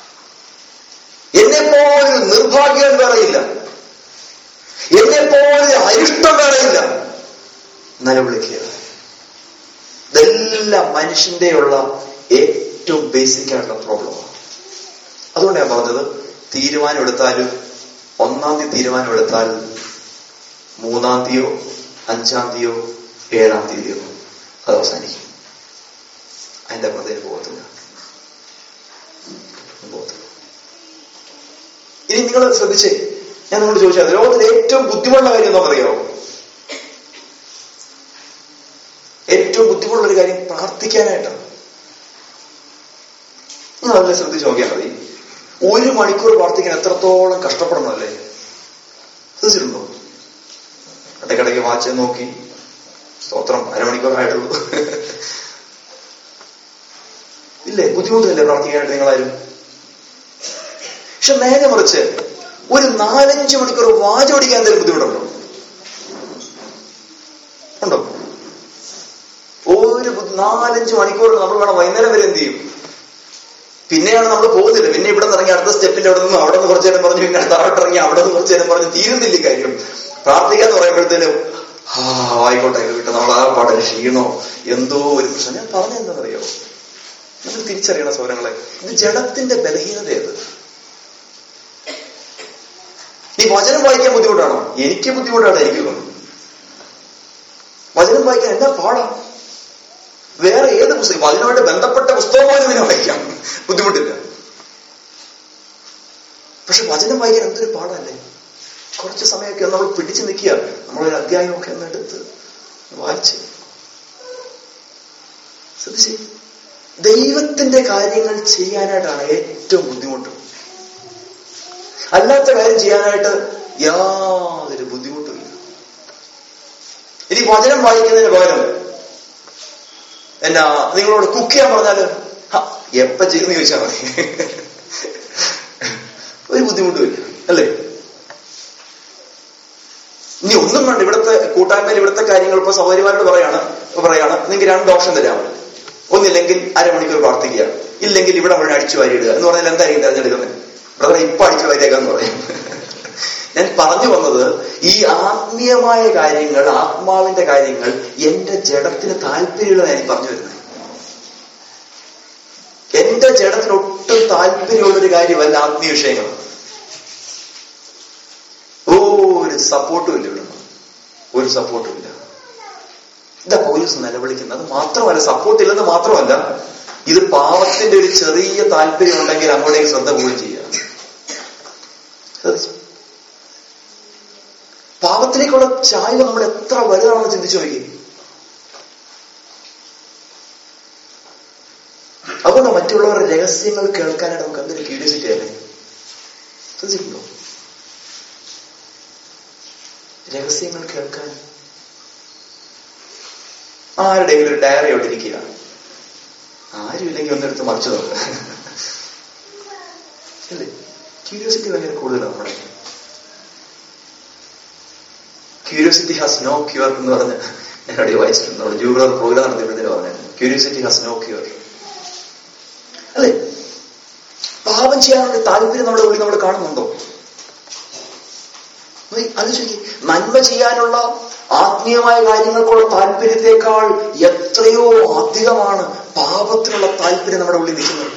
Speaker 1: എന്നെ പോലൊരു നിർഭാഗ്യവൻ വേറെയില്ല എന്നെ പോലൊരു അരിഷ്ടം വേറെയില്ല നിലവിളിക്കുക ഇതെല്ലാം മനുഷ്യന്റെയുള്ള ഏറ്റവും ബേസിക് ആയിട്ടുള്ള പ്രോബ്ലമാണ് അതുകൊണ്ട് ഞാൻ പറഞ്ഞത് തീരുമാനം എടുത്താലും ഒന്നാം തീയതി തീരുമാനം എടുത്താൽ മൂന്നാം തീയതിയോ അഞ്ചാം തീയതിയോ ഏഴാം തീയതിയോ അത് അവസാനിക്കും അതിന്റെ അപ്പുറത്തേക്ക് പോകത്തില്ല പോകത്തില്ല ഇനി നിങ്ങൾ ശ്രദ്ധിച്ചേ ഞാൻ നിങ്ങളോട് ചോദിച്ചാൽ ലോകത്തിലെ ഏറ്റവും ബുദ്ധിമുട്ടുള്ള കാര്യം എന്താണെന്നറിയാമോ ഏറ്റവും ബുദ്ധിമുട്ടുള്ള ഒരു കാര്യം പ്രാർത്ഥിക്കാനായിട്ടാണ് നിങ്ങൾ അതിനെ ശ്രദ്ധിച്ച് നോക്കിയാൽ മതി ഒരു മണിക്കൂർ പ്രാർത്ഥിക്കാൻ എത്രത്തോളം കഷ്ടപ്പെടണമല്ലേ ശ്രദ്ധിച്ചിട്ടുണ്ടോ ഇടയ്ക്കിടയ്ക്ക് വാച്ച് നോക്കി സ്തോത്രം അരമണിക്കൂറായിട്ടുള്ളൂ ഇല്ലേ ബുദ്ധിമുട്ടില്ലേ പ്രാർത്ഥിക്കാനായിട്ട് നിങ്ങളാരും പക്ഷെ നേരെ മറിച്ച് ഒരു നാലഞ്ച് മണിക്കൂർ വാച പഠിക്കാൻ എന്തെങ്കിലും ബുദ്ധിമുട്ടുണ്ടോ ഉണ്ടോ ഒരു ബുദ്ധി- നാലഞ്ച് മണിക്കൂർ നമ്മൾ വേണം വൈകുന്നേരം വരെ എന്ത് ചെയ്യും പിന്നെയാണ് നമ്മൾ പോകുന്നില്ല പിന്നെ ഇവിടെ നിന്ന് ഇറങ്ങി അടുത്ത സ്റ്റെപ്പിന്റെ അവിടെ നിന്ന് അവിടെ നിന്ന് കുറച്ചു നേരം പറഞ്ഞു പിന്നെ താഴോട്ട് ഇറങ്ങി അവിടെ നിന്ന് കുറച്ചു നേരം പറഞ്ഞ് തീരുന്നില്ല ഈ കാര്യം പ്രാർത്ഥിക്കാന്ന് പറയുമ്പോഴത്തേനും ആ ആയിക്കോട്ടെ കിട്ടും നമ്മൾ ആ പാടെ ക്ഷീണോ എന്തോ ഒരു പ്രശ്നം ഞാൻ പറഞ്ഞെന്താണെന്നറിയോ നമ്മൾ തിരിച്ചറിയണം സൗരങ്ങളെ ഇത് ജഡത്തിന്റെ ബലഹീനതയത് ഈ വചനം വായിക്കാൻ ബുദ്ധിമുട്ടാണോ എനിക്ക് ബുദ്ധിമുട്ടാണ് എനിക്ക് തോന്നുന്നു വചനം വായിക്കാൻ എന്താ പാടാം വേറെ ഏത് പുസ്തകം വചനമായിട്ട് ബന്ധപ്പെട്ട പുസ്തകം പോലും ഇതിനെ വായിക്കാം ബുദ്ധിമുട്ടില്ല പക്ഷെ വചനം വായിക്കാൻ എന്തൊരു പാടല്ലേ കുറച്ച് സമയമൊക്കെ ഒന്ന് നമ്മൾ പിടിച്ചു നിൽക്കുക നമ്മളൊരു അധ്യായമൊക്കെ ഒന്ന് എടുത്ത് വായിച്ച് ശ്രദ്ധിച്ചേ ദൈവത്തിന്റെ കാര്യങ്ങൾ ചെയ്യാനായിട്ടാണ് ഏറ്റവും ബുദ്ധിമുട്ട് അല്ലാത്ത കാര്യം ചെയ്യാനായിട്ട് യാതൊരു ബുദ്ധിമുട്ടുമില്ല ഇനി വചനം വായിക്കുന്നതിന് പകരം എന്നാ നിങ്ങളോട് കുക്ക് ചെയ്യാൻ പറഞ്ഞാല് ഹ, എപ്പ ചെയ്യുന്ന ചോദിച്ചാൽ മതി ഒരു ബുദ്ധിമുട്ടുമില്ല അല്ലേ ഇനി ഒന്നും വേണ്ട ഇവിടുത്തെ കൂട്ടായ്മയിൽ ഇവിടുത്തെ കാര്യങ്ങൾ ഇപ്പൊ സൗകര്യമാരോട് പറയാണ് ഇപ്പൊ പറയാണ് നിങ്ങൾക്ക് രണ്ട് ഓപ്ഷൻ തരാം ഒന്നില്ലെങ്കിൽ അരമണിക്കൂർ പ്രാർത്ഥിക്കുക ഇല്ലെങ്കിൽ ഇവിടെ മുഴുവൻ അടിച്ചു വാരിയിടുക എന്ന് പറഞ്ഞാൽ എന്തായിരിക്കും തെരഞ്ഞെടുക്കുന്നത് ബ്രദറെ ഇപ്പൊ അടിച്ചു വാരിയേക്കാന്ന് പറയും ഞാൻ പറഞ്ഞു വന്നത് ഈ ആത്മീയമായ കാര്യങ്ങൾ ആത്മാവിന്റെ കാര്യങ്ങൾ എന്റെ ജഡത്തിന് താല്പര്യമുള്ള ഞാൻ പറഞ്ഞു വരുന്നത് എന്റെ ജഡത്തിന് ഒട്ടും താല്പര്യമുള്ളൊരു കാര്യമല്ല ആത്മീയ വിഷയങ്ങൾ ഒരു സപ്പോർട്ടും ഇല്ല ഇവിടെ ഒരു സപ്പോർട്ടും ഇല്ല ഇതാ പോലീസ് നിലവിളിക്കുന്നത് അത് മാത്രമല്ല സപ്പോർട്ട് ഇല്ലെന്ന് മാത്രമല്ല ഇത് പാവത്തിന്റെ ഒരു ചെറിയ താല്പര്യം ഉണ്ടെങ്കിൽ അങ്ങോട്ടേക്ക് ശ്രദ്ധ പോവുകയും ചെയ്യുക ശ്രദ്ധിച്ചു പാപത്തിലേക്കുള്ള ചായ്വ് നമ്മൾ എത്ര വലുതാണെന്ന് ചിന്തിച്ചു നോക്കി അതുകൊണ്ട് മറ്റുള്ളവരുടെ രഹസ്യങ്ങൾ കേൾക്കാനായിട്ട് നമുക്ക് എന്തൊരു ക്യൂരിയോസിറ്റി അല്ലേ ശ്രദ്ധിച്ചിട്ടുണ്ടോ രഹസ്യങ്ങൾ കേൾക്കാൻ ആരുടെയെങ്കിലും ഒരു ഡയറി ഇരിക്കുക ആരുമില്ലെങ്കിൽ ഒന്നെടുത്ത് മറിച്ചു നോക്കുക അല്ലേ ക്യൂരിയോസിറ്റി ഭയങ്കര കൂടുതലാണ് നമ്മുടെ ക്യൂരിയോസിറ്റി ഹാസ് നോ ക്യൂർ എന്ന് പറഞ്ഞ് ഞാൻ അവിടെ വായിച്ചിട്ടുണ്ട് നമ്മുടെ ജൂബിലർ പ്രോഗ്രാം നടത്തിയപ്പോഴത്തേന് പറഞ്ഞായിരുന്നു ക്യൂരിയോസിറ്റി ഹാസ് നോ ക്യൂർ അല്ലേ പാപം ചെയ്യാനുള്ള താല്പര്യം നമ്മുടെ ഉള്ളിൽ നമ്മൾ കാണുന്നുണ്ടോ അത് ശരി നന്മ ചെയ്യാനുള്ള ആത്മീയമായ കാര്യങ്ങൾക്കുള്ള താല്പര്യത്തെക്കാൾ എത്രയോ അധികമാണ് പാപത്തിനുള്ള താല്പര്യം നമ്മുടെ ഉള്ളിൽ നിൽക്കുന്നത്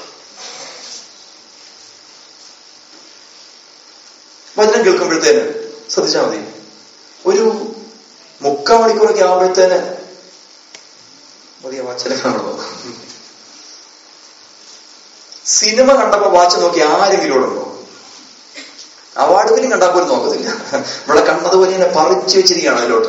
Speaker 1: വചനം കേൾക്കുമ്പോഴത്തേന് ശ്രദ്ധിച്ചാൽ മതി ഒരു മുക്കാൽ മണിക്കൂറൊക്കെ ആവുമ്പോഴത്തേന് മതിയ വാച്ചനെ കാണുന്നു സിനിമ കണ്ടപ്പോ വാച്ച് നോക്കി ആരെങ്കിലും ഇവിടെ ഉണ്ടോ അവാർഡ് ഫിലിം കണ്ടാൽ പോലും നോക്കത്തില്ല ഇവിടെ കണ്ടതുപോലെ ഇങ്ങനെ പറിച്ചു വെച്ചിരിക്കുകയാണ് അതിലോട്ട്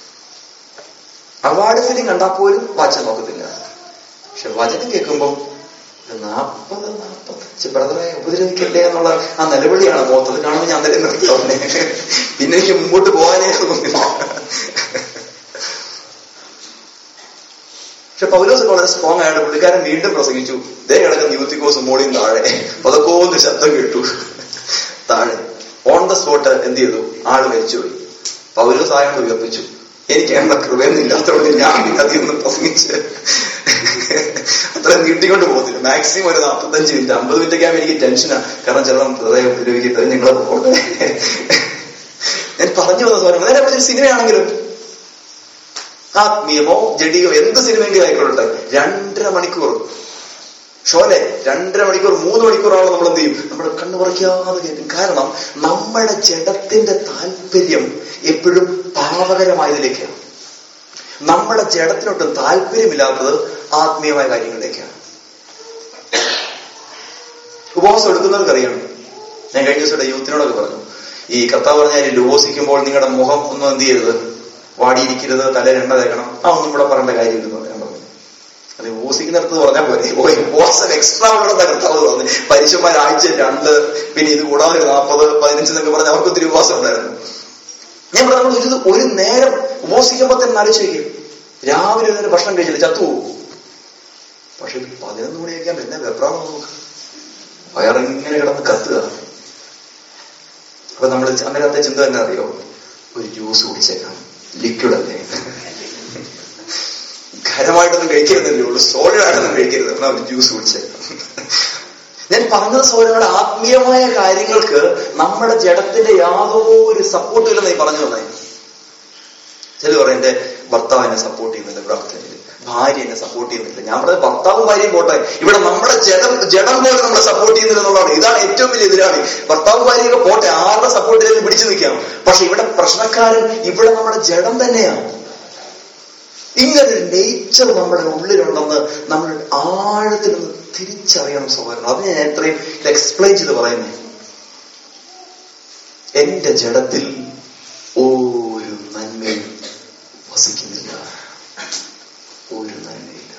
Speaker 1: അവാർഡ് ഫിലിം കണ്ടാൽ പോലും വാച്ച് നോക്കത്തില്ല പക്ഷെ വചനം കേൾക്കുമ്പോൾ നാപ്പത് നാപ്പത്തഞ്ച് ബ്രദറെ ഉപദ്രവിക്കല്ലേ എന്നുള്ള ആ നിലവിളിയാണ് പോത്തത് കാണുമ്പോൾ ഞാൻ തന്നെ നിർത്തുന്നേ പിന്നെ എനിക്ക് മുമ്പോട്ട് പോകാനേ തോന്നുന്നില്ല പക്ഷെ പൗലോസ് വളരെ സ്ട്രോങ് ആയിട്ട് പുള്ളിക്കാരൻ വീണ്ടും പ്രസംഗിച്ചു ദേ കിടക്കുന്ന യൂത്തിക്കോസ് മോളിൽ താഴെ പതക്കോന്ന് ശബ്ദം കേട്ടു താഴെ ഓൺ ദ സ്പോട്ട് എന്ത് ചെയ്തു ആള് മരിച്ചുപോയി പൗലോസ് ആയോണ്ട് ഉയർപ്പിച്ചു എനിക്ക് എന്താ കൃപയൊന്നും ഇല്ലാത്തതുകൊണ്ട് ഞാൻ പിന്നെ അധികം പ്രസംഗിച്ച് അത്ര നീട്ടിക്കൊണ്ട് പോകുന്നില്ല മാക്സിമം ഒരു നാൽപ്പത്തഞ്ച് മിനിറ്റ് അമ്പത് മിനിറ്റ് ഒക്കെ ആകുമ്പോൾ എനിക്ക് ടെൻഷനാണ് കാരണം ചില ഹൃദയം ഉപദ്രവിക്കുന്നത് നിങ്ങളെ പോകട്ടെ ഞാൻ പറഞ്ഞു വന്ന സ്വരം നേരെ ഒരു സിനിമയാണെങ്കിലും ആത്മീയമോ ജഡിയോ എന്ത് സിനിമയെങ്കിലും ആയിക്കൊള്ളട്ടെ രണ്ടര മണിക്കൂർ ഷോലെ രണ്ടര മണിക്കൂർ മൂന്ന് മണിക്കൂറാണ് നമ്മൾ എന്ത് ചെയ്യും നമ്മൾ കണ്ണു പറിക്കാതെ കേൾക്കും കാരണം നമ്മുടെ ജഡത്തിന്റെ താല്പര്യം എപ്പോഴും പാവകരമായതിലേക്കാണ് നമ്മുടെ ജഡത്തിനൊട്ടും താല്പര്യമില്ലാത്തത് ആത്മീയമായ കാര്യങ്ങളിലേക്കാണ് ഉപവാസം എടുക്കുന്നവർക്കറിയാം ഞാൻ കഴിഞ്ഞ ദിവസം യൂത്തിനോടൊക്കെ പറഞ്ഞു ഈ കർത്താവ് പറഞ്ഞാൽ ഉപവസിക്കുമ്പോൾ നിങ്ങളുടെ മുഖം ഒന്നും എന്ത് ചെയ്യരുത് വാടിയിരിക്കരുത് തലയിൽ എണ്ണ തേക്കണം ആ ഒന്നും ഇവിടെ പറയേണ്ട കാര്യമില്ലെന്ന് ഞാൻ പറഞ്ഞു അത് ഉപവസിക്കുന്നിടത്ത് പറഞ്ഞാൽ പോലെ ഓ ഉപവാസം എക്സ്ട്രാ ഉള്ളതെന്ന കർത്താവ് പറഞ്ഞു പരീക്ഷന്മാർ ആഴ്ച രണ്ട് പിന്നെ ഇത് കൂടാതെ ഒരു നാൽപ്പത് പതിനഞ്ച് എന്നൊക്കെ പറഞ്ഞ് അവർക്ക് ഒത്തിരി ഉപവാസം ഉണ്ടായിരുന്നു ഞാൻ പറഞ്ഞു നമ്മൾ ഒരു ഒരു നേരം ഉപവസിക്കുമ്പോൾ തന്നെ ആലോചിച്ച് വയ്ക്കും രാവിലെ ഒരു നേരം ഭക്ഷണം കഴിച്ചില്ല ചത്തുപോകും പക്ഷെ പതിനൊന്ന് മണിയൊക്കെ പിന്നെ വെപ്രാളം നോക്ക് വയറിങ്ങനെ കിടന്ന് കത്തുക അപ്പൊ നമ്മൾ അന്നേരത്തെ ചിന്ത തന്നെ അറിയോ ഒരു ജ്യൂസ് കുടിച്ചേക്കാം ലിക്വിഡ് അല്ലേ ഖരമായിട്ടൊന്നും കഴിക്കരുതല്ലേ ഉള്ളൂ സോളിഡായിട്ടൊന്നും കഴിക്കരുത് എന്നാ ഒരു ജ്യൂസ് കുടിച്ചേക്കാം ഞാൻ പറഞ്ഞത് സോരങ്ങളുടെ ആത്മീയമായ കാര്യങ്ങൾക്ക് നമ്മുടെ ജഡത്തിന്റെ യാതൊരു സപ്പോർട്ടും ഇല്ലെന്ന് ഈ പറഞ്ഞു തന്നെ ചില പറയും എന്റെ ഭർത്താവ് എന്നെ സപ്പോർട്ട് ചെയ്യുന്നില്ല പ്രാർത്ഥനയിൽ ഭാര്യ എന്നെ സപ്പോർട്ട് ചെയ്യുന്നില്ല ഞാൻ പറഞ്ഞത് ഭർത്താവും ഭാര്യയും പോട്ടെ ഇവിടെ നമ്മുടെ ജഡം ജഡം പോലെ നമ്മളെ സപ്പോർട്ട് ചെയ്യുന്നില്ല എന്നുള്ളതാണ് ഇതാണ് ഏറ്റവും വലിയ എതിരാളി ഭർത്താവും ഭാര്യയൊക്കെ പോട്ടെ ആരുടെ സപ്പോർട്ടിലേക്ക് പിടിച്ചു നിൽക്കാം പക്ഷെ ഇവിടെ പ്രശ്നക്കാരൻ ഇവിടെ നമ്മുടെ ജഡം തന്നെയാണ് ഇങ്ങനൊരു നേച്ചർ നമ്മുടെ ഉള്ളിലുണ്ടെന്ന് നമ്മൾ ആഴത്തിൽ നിന്ന് തിരിച്ചറിയണം സഹോദരൻ അത് ഞാൻ എത്രയും എക്സ്പ്ലെയിൻ ചെയ്ത് പറയുന്നേ എന്റെ ജഡത്തിൽ ഒരു നന്മയും വസിക്കുന്നില്ല ഒരു നന്മയില്ല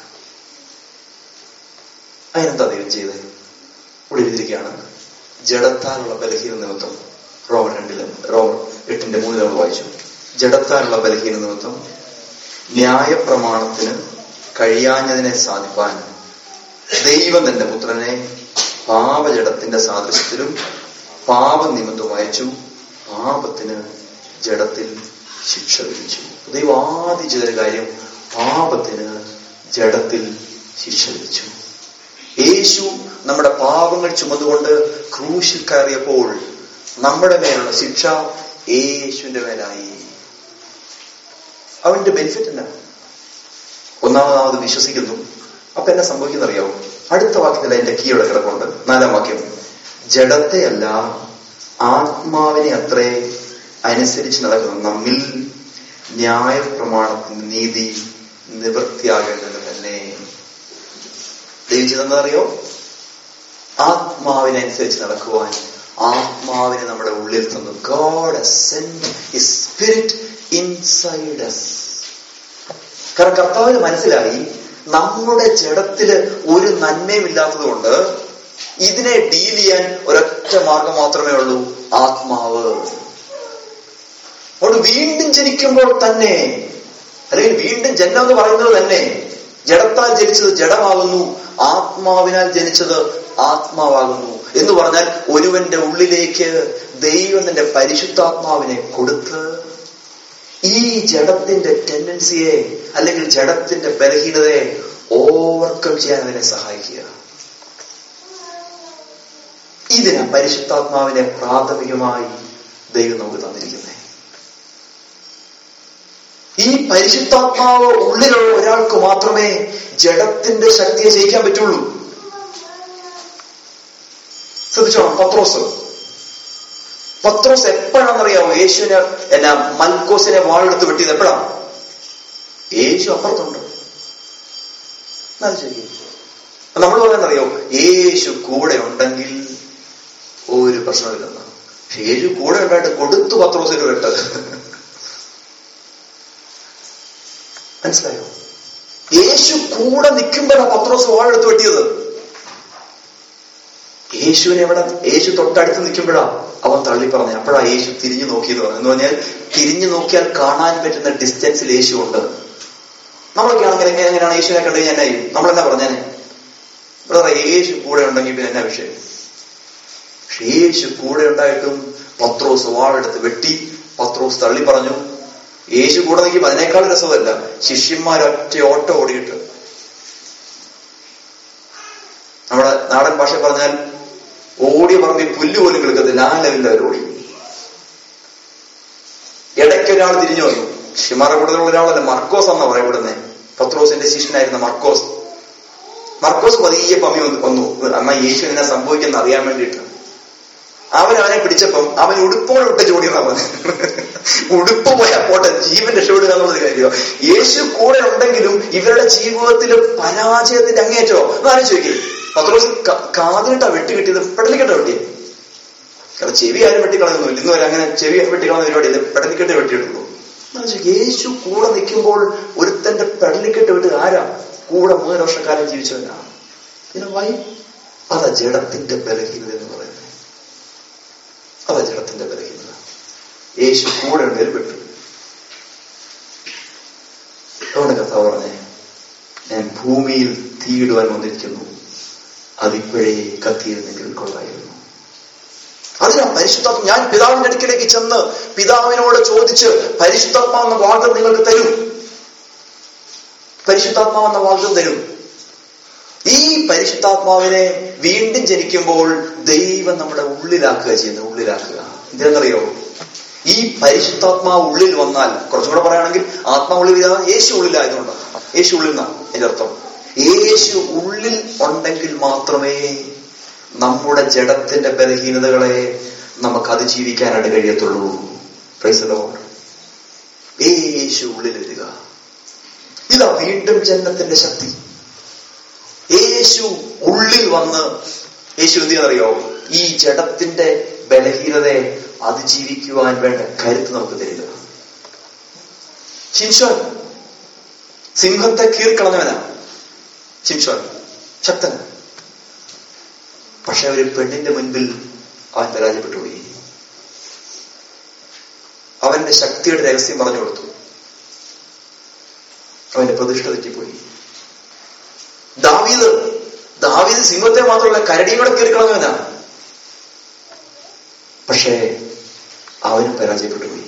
Speaker 1: അതിനെന്താ ദൈവം ചെയ്തത് ഇവിടെ എഴുതിയിരിക്കുകയാണ് ജഡത്താലുള്ള ബലഹീന നിമിത്തം റോമൻ രണ്ടിലും റോമൻ എട്ടിന്റെ മൂന്നിൽ നമ്മൾ വായിച്ചു ജഡത്താലുള്ള ബലഹീന നിമിത്തം ന്യായപ്രമാണത്തിന് കഴിയാഞ്ഞതിനെ സാധിപ്പാൻ ദൈവം തന്റെ പുത്രനെ പാപജടത്തിന്റെ സാദൃശ്യത്തിലും പാപനിമിത്തം അയച്ചു പാപത്തിന് ജഡത്തിൽ ശിക്ഷ വിധിച്ചു ദൈവം ആദ്യം ചെയ്തൊരു കാര്യം പാപത്തിന് ജഡത്തിൽ ശിക്ഷ വിധിച്ചു യേശു നമ്മുടെ പാപങ്ങൾ ചുമന്നുകൊണ്ട് ക്രൂശിൽ കയറിയപ്പോൾ നമ്മുടെ മേലുള്ള ശിക്ഷ യേശുവിന്റെ മേലായി അവന്റെ ബെനിഫിറ്റ് എന്നാ ഒന്നാമതാമത് വിശ്വസിക്കുന്നു അപ്പൊ എന്നെ സംഭവിക്കുന്നറിയാവോ അടുത്ത വാക്യത്തിൽ അതിന്റെ കീയുടെ കിടപ്പുണ്ട് നാലാം വാക്യം ജഡത്തെയല്ല ആത്മാവിനെ അത്രേ അനുസരിച്ച് നടക്കുന്ന നമ്മിൽ ന്യായ പ്രമാണത്തിന് നീതി നിവൃത്തിയാകേണ്ടത് തന്നെ ദൈവിച്ചത് അറിയോ ആത്മാവിനെ അനുസരിച്ച് നടക്കുവാൻ ആത്മാവിനെ നമ്മുടെ ഉള്ളിൽ തന്നു ഗോഡ് സ്പിരിറ്റ് ഇൻസൈഡ് അസ് കാരണം കർത്താവിന് മനസ്സിലായി നമ്മുടെ ജഡത്തില് ഒരു നന്മയും ഇല്ലാത്തത് കൊണ്ട് ഇതിനെ ഡീൽ ചെയ്യാൻ ഒരൊറ്റ മാർഗം മാത്രമേ ഉള്ളൂ ആത്മാവ് അതുകൊണ്ട് വീണ്ടും ജനിക്കുമ്പോൾ തന്നെ അല്ലെങ്കിൽ വീണ്ടും ജന്മം എന്ന് പറയുന്നത് തന്നെ ജഡത്താൽ ജനിച്ചത് ജഡമാകുന്നു ആത്മാവിനാൽ ജനിച്ചത് ആത്മാവാകുന്നു എന്ന് പറഞ്ഞാൽ ഒരുവന്റെ ഉള്ളിലേക്ക് ദൈവം തന്റെ പരിശുദ്ധാത്മാവിനെ കൊടുത്ത് ഈ ജഡത്തിന്റെ ടെൻഡൻസിയെ അല്ലെങ്കിൽ ജഡത്തിന്റെ ബലഹീനതയെ ഓവർകം ചെയ്യാൻ അതിനെ സഹായിക്കുക ഇതിനാ പരിശുദ്ധാത്മാവിനെ പ്രാഥമികമായി ദൈവം നമുക്ക് തന്നിരിക്കുന്നത് ഈ പരിശുദ്ധാത്മാവ് ഉള്ളിലുള്ള ഒരാൾക്ക് മാത്രമേ ജഡത്തിന്റെ ശക്തിയെ ജയിക്കാൻ പറ്റുള്ളൂ ശ്രദ്ധിച്ചോണം പത്രോസ് പത്രോസ് എപ്പോഴാണെന്നറിയാമോ യേശുവിനെ എന്നാ മൽക്കോസിനെ വാളെടുത്ത് വെട്ടിയത് എപ്പോഴാണ് യേശു അപ്പുറത്തുണ്ട് നമ്മൾ പറയാന്നറിയോ യേശു കൂടെ ഉണ്ടെങ്കിൽ ഒരു പ്രശ്നമില്ലെന്ന് പക്ഷെ യേശു കൂടെ ഉണ്ടായിട്ട് കൊടുത്തു പത്രോസിന് വെട്ടത് മനസ്സിലായോ യേശു കൂടെ നിൽക്കുമ്പോഴാണ് പത്രോസ് വാളെടുത്ത് വെട്ടിയത് യേശുവിനെ എവിടെ യേശു തൊട്ടടുത്ത് നിൽക്കുമ്പോഴാ അവൻ തള്ളി പറഞ്ഞു അപ്പോഴാ യേശു തിരിഞ്ഞു നോക്കിയത് പറഞ്ഞു എന്ന് പറഞ്ഞാൽ തിരിഞ്ഞു നോക്കിയാൽ കാണാൻ പറ്റുന്ന ഡിസ്റ്റൻസിൽ യേശു ഉണ്ട് നമ്മളൊക്കെ ആണെങ്കിൽ എങ്ങനെ എങ്ങനെയാണ് യേശുവിനെ കണ്ടു കഴിഞ്ഞാൽ എന്നാ ചെയ്യും നമ്മളെന്നാ പറഞ്ഞേനെ ബ്രദറെ യേശു കൂടെ ഉണ്ടെങ്കിൽ പിന്നെ എന്നാ വിഷയം പക്ഷെ യേശു കൂടെ ഉണ്ടായിട്ടും പത്രോസ് വാളെടുത്ത് വെട്ടി പത്രോസ് തള്ളി പറഞ്ഞു യേശു കൂടെ നിൽക്കുമ്പോൾ അതിനേക്കാൾ രസമല്ല ശിഷ്യന്മാരൊറ്റ ഓട്ടം ഓടിയിട്ട് നമ്മുടെ നാടൻ ഭാഷ പറഞ്ഞാൽ ഓടിയ പറമ്പിൽ പുല്ല് പോലും കിടക്കത്തില്ല ആ ലെവലിൽ അവർ ഓടി ഇടയ്ക്ക് ഒരാൾ തിരിഞ്ഞു വന്നു ഷിമാറെ കൂടുതലുള്ള ഒരാളല്ല മർക്കോസ് എന്നാ പറയപ്പെടുന്നത് പത്രോസിന്റെ ശിഷ്യനായിരുന്ന മർക്കോസ് മർക്കോസ് പതിയെ പമ്മി വന്നു വന്നു അമ്മ യേശു എന്നെ സംഭവിക്കുന്ന അറിയാൻ വേണ്ടിയിട്ട് അവൻ അവനെ പിടിച്ചപ്പം അവൻ ഉടുപ്പോടെ വിട്ട ചോടിയെന്നാ പറഞ്ഞത് ഉടുപ്പ് പോയാൽ പോട്ടെ ജീവൻ രക്ഷപ്പെടുക എന്നുള്ളത് കാര്യമോ യേശു കൂടെ ഉണ്ടെങ്കിലും ഇവരുടെ ജീവിതത്തിൽ പരാജയത്തിന്റെ അങ്ങേറ്റോ എന്നാലും ചോദിക്കും പത്രോസ് കാതിലിട്ടാ വെട്ടി കിട്ടിയത് പെടലിക്കട്ട വെട്ടി കാരണം ചെവി ആരും വെട്ടിക്കളയൊന്നുമില്ല ഇന്ന് വരെ അങ്ങനെ ചെവി വെട്ടിക്കളയുന്ന പരിപാടി ഇത് പെടലിക്കെട്ട് വെട്ടിയിട്ടുള്ളൂ യേശു കൂടെ നിൽക്കുമ്പോൾ ഒരുത്തന്റെ പെടലിക്കെട്ട് വിട്ട് ആരാ കൂടെ മൂന്ന് വർഷക്കാലം ജീവിച്ചവനാണ് പിന്നെ വൈ അതാ ജഡത്തിന്റെ ബലഹീനത എന്ന് പറയുന്നത് അതാ ജഡത്തിന്റെ ബലഹീനത യേശു കൂടെ ഉണ്ടേൽ പെട്ടു അതുകൊണ്ട് കഥ പറഞ്ഞേ ഞാൻ ഭൂമിയിൽ തീയിടുവാൻ വന്നിരിക്കുന്നു അതിപ്പോഴേ കത്തിയിരുന്നെങ്കിൽ കൊള്ളായിരുന്നു അതിനാ പരിശുദ്ധാത്മ ഞാൻ പിതാവിന്റെ അടുക്കിലേക്ക് ചെന്ന് പിതാവിനോട് ചോദിച്ച് പരിശുദ്ധാത്മാവെന്ന വാഗ്ദം നിങ്ങൾക്ക് തരും പരിശുദ്ധാത്മാവെന്ന വാഗ്ദം തരും ഈ പരിശുദ്ധാത്മാവിനെ വീണ്ടും ജനിക്കുമ്പോൾ ദൈവം നമ്മുടെ ഉള്ളിലാക്കുക ചെയ്യുന്നത് ഉള്ളിലാക്കുക എന്തിനെന്നറിയോ ഈ പരിശുദ്ധാത്മാവ് ഉള്ളിൽ വന്നാൽ കുറച്ചും കൂടെ പറയുകയാണെങ്കിൽ ആത്മാവ് ഉള്ളിൽ യേശു ഉള്ളിലായതുകൊണ്ടാണ് യേശു ഉള്ളിൽ നിന്നാണ് എന്റെ അർത്ഥം യേശു ഉള്ളിൽ ഉണ്ടെങ്കിൽ മാത്രമേ നമ്മുടെ ജഡത്തിന്റെ ബലഹീനതകളെ നമുക്ക് അതിജീവിക്കാനായിട്ട് കഴിയത്തുള്ളൂ പ്രൈസലോ യേശു ഉള്ളിൽ വരിക ഇതാ വീണ്ടും ജന്മത്തിന്റെ ശക്തി യേശു ഉള്ളിൽ വന്ന് യേശു എന്തിനറിയോ ഈ ജഡത്തിന്റെ ബലഹീനതയെ അതിജീവിക്കുവാൻ വേണ്ട കരുത്ത് നമുക്ക് തരിക ശിംഷോൻ സിംഹത്തെ കീർക്കളഞ്ഞവനാ ശിംഷോൻ ശക്തൻ പക്ഷെ ഒരു പെണ്ണിന്റെ മുൻപിൽ അവൻ പരാജയപ്പെട്ടുപോയി അവന്റെ ശക്തിയുടെ രഹസ്യം പറഞ്ഞു കൊടുത്തു അവന്റെ പ്രതിഷ്ഠ തെറ്റിപ്പോയി ദാവീദ് ദാവീദ് സിംഹത്തെ മാത്രമല്ല കരടിയും കൂടെ കയറിക്കളഞ്ഞവനാ പക്ഷേ അവനും പരാജയപ്പെട്ടു പോയി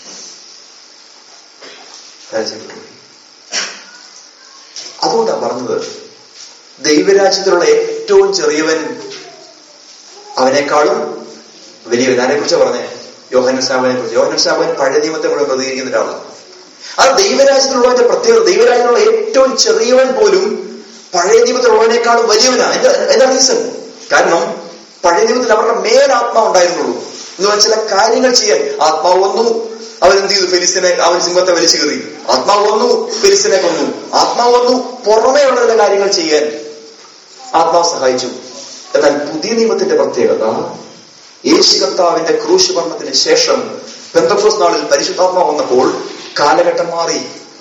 Speaker 1: പരാജയപ്പെട്ടു പോയി അതുകൊണ്ടാണ് പറഞ്ഞത് ദൈവരാജ്യത്തിലുള്ള ഏറ്റവും ചെറിയവൻ അവനേക്കാളും വലിയവൻ ആരെ കുറിച്ച് പറഞ്ഞേ യോഹന സാബനെ കുറിച്ച് യോഹന സാബൻ പഴയ നിയമത്തെ മുഴുവൻ പ്രതികരിക്കുന്ന ഒരാളാണ് ആ ദൈവരാജ്യത്തിലുള്ളവന്റെ പ്രത്യേകത ദൈവരാജ്യത്തിലുള്ള ഏറ്റവും ചെറിയവൻ പോലും പഴയ നിയമത്തിലുള്ളവനേക്കാളും വലിയവനാ എന്താ എന്താ റീസൺ കാരണം പഴയ നിയമത്തിൽ അവരുടെ മേലാത്മാവ് ഉണ്ടായിരുന്നുള്ളൂ എന്ന് വെച്ചാൽ ചില കാര്യങ്ങൾ ചെയ്യാൻ ആത്മാവ് വന്നു അവൻ എന്ത് ചെയ്തു ഫെലിസിനെ അവൻ സിംഹത്തെ വലിച്ചു കയറി ആത്മാവ് വന്നു ഫെലിസിനെ കൊന്നു ആത്മാവ് വന്നു പുറമേ ഉള്ള ചില കാര്യങ്ങൾ ചെയ്യാൻ ആത്മാവ് സഹായിച്ചു എന്നാൽ പുതിയ നിയമത്തിന്റെ പ്രത്യേകത യേശു കർത്താവിന്റെ ക്രൂശ് മരണത്തിന് ശേഷം ബന്ധക്കോസ് നാളിൽ പരിശുദ്ധാത്മാവ് വന്നപ്പോൾ കാലഘട്ടം മാറി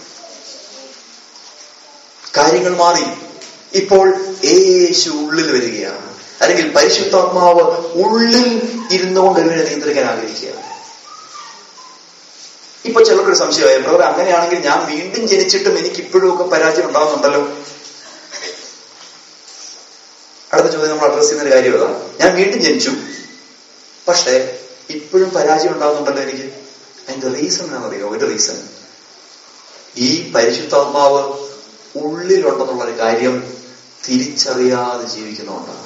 Speaker 1: കാര്യങ്ങൾ മാറി ഇപ്പോൾ യേശു ഉള്ളിൽ വരികയാണ് അല്ലെങ്കിൽ പരിശുദ്ധാത്മാവ് ഉള്ളിൽ ഇരുന്നുകൊണ്ട് ഒരുവനെ നിയന്ത്രിക്കാൻ ആഗ്രഹിക്കുക ഇപ്പൊ ചിലർക്കൊരു സംശയമായി ബ്രദർ അങ്ങനെയാണെങ്കിൽ ഞാൻ വീണ്ടും ജനിച്ചിട്ടും എനിക്ക് ഇപ്പോഴും ഒക്കെ പരാജയം ഉണ്ടാകുന്നുണ്ടല്ലോ അടുത്ത ചോദ്യം നമ്മൾ അഡ്രസ് ചെയ്യുന്ന ഒരു കാര്യം അതാണ് ഞാൻ വീണ്ടും ജനിച്ചു പക്ഷേ ഇപ്പോഴും പരാജയം ഉണ്ടാകുന്നുണ്ടല്ലോ എനിക്ക് അതിന്റെ റീസൺ എന്താണെന്നറിയോ ഒരു റീസൺ ഈ പരിശുദ്ധാത്മാവ് ഉള്ളിലുണ്ടെന്നുള്ള ഒരു കാര്യം തിരിച്ചറിയാതെ ജീവിക്കുന്നുണ്ടാണ്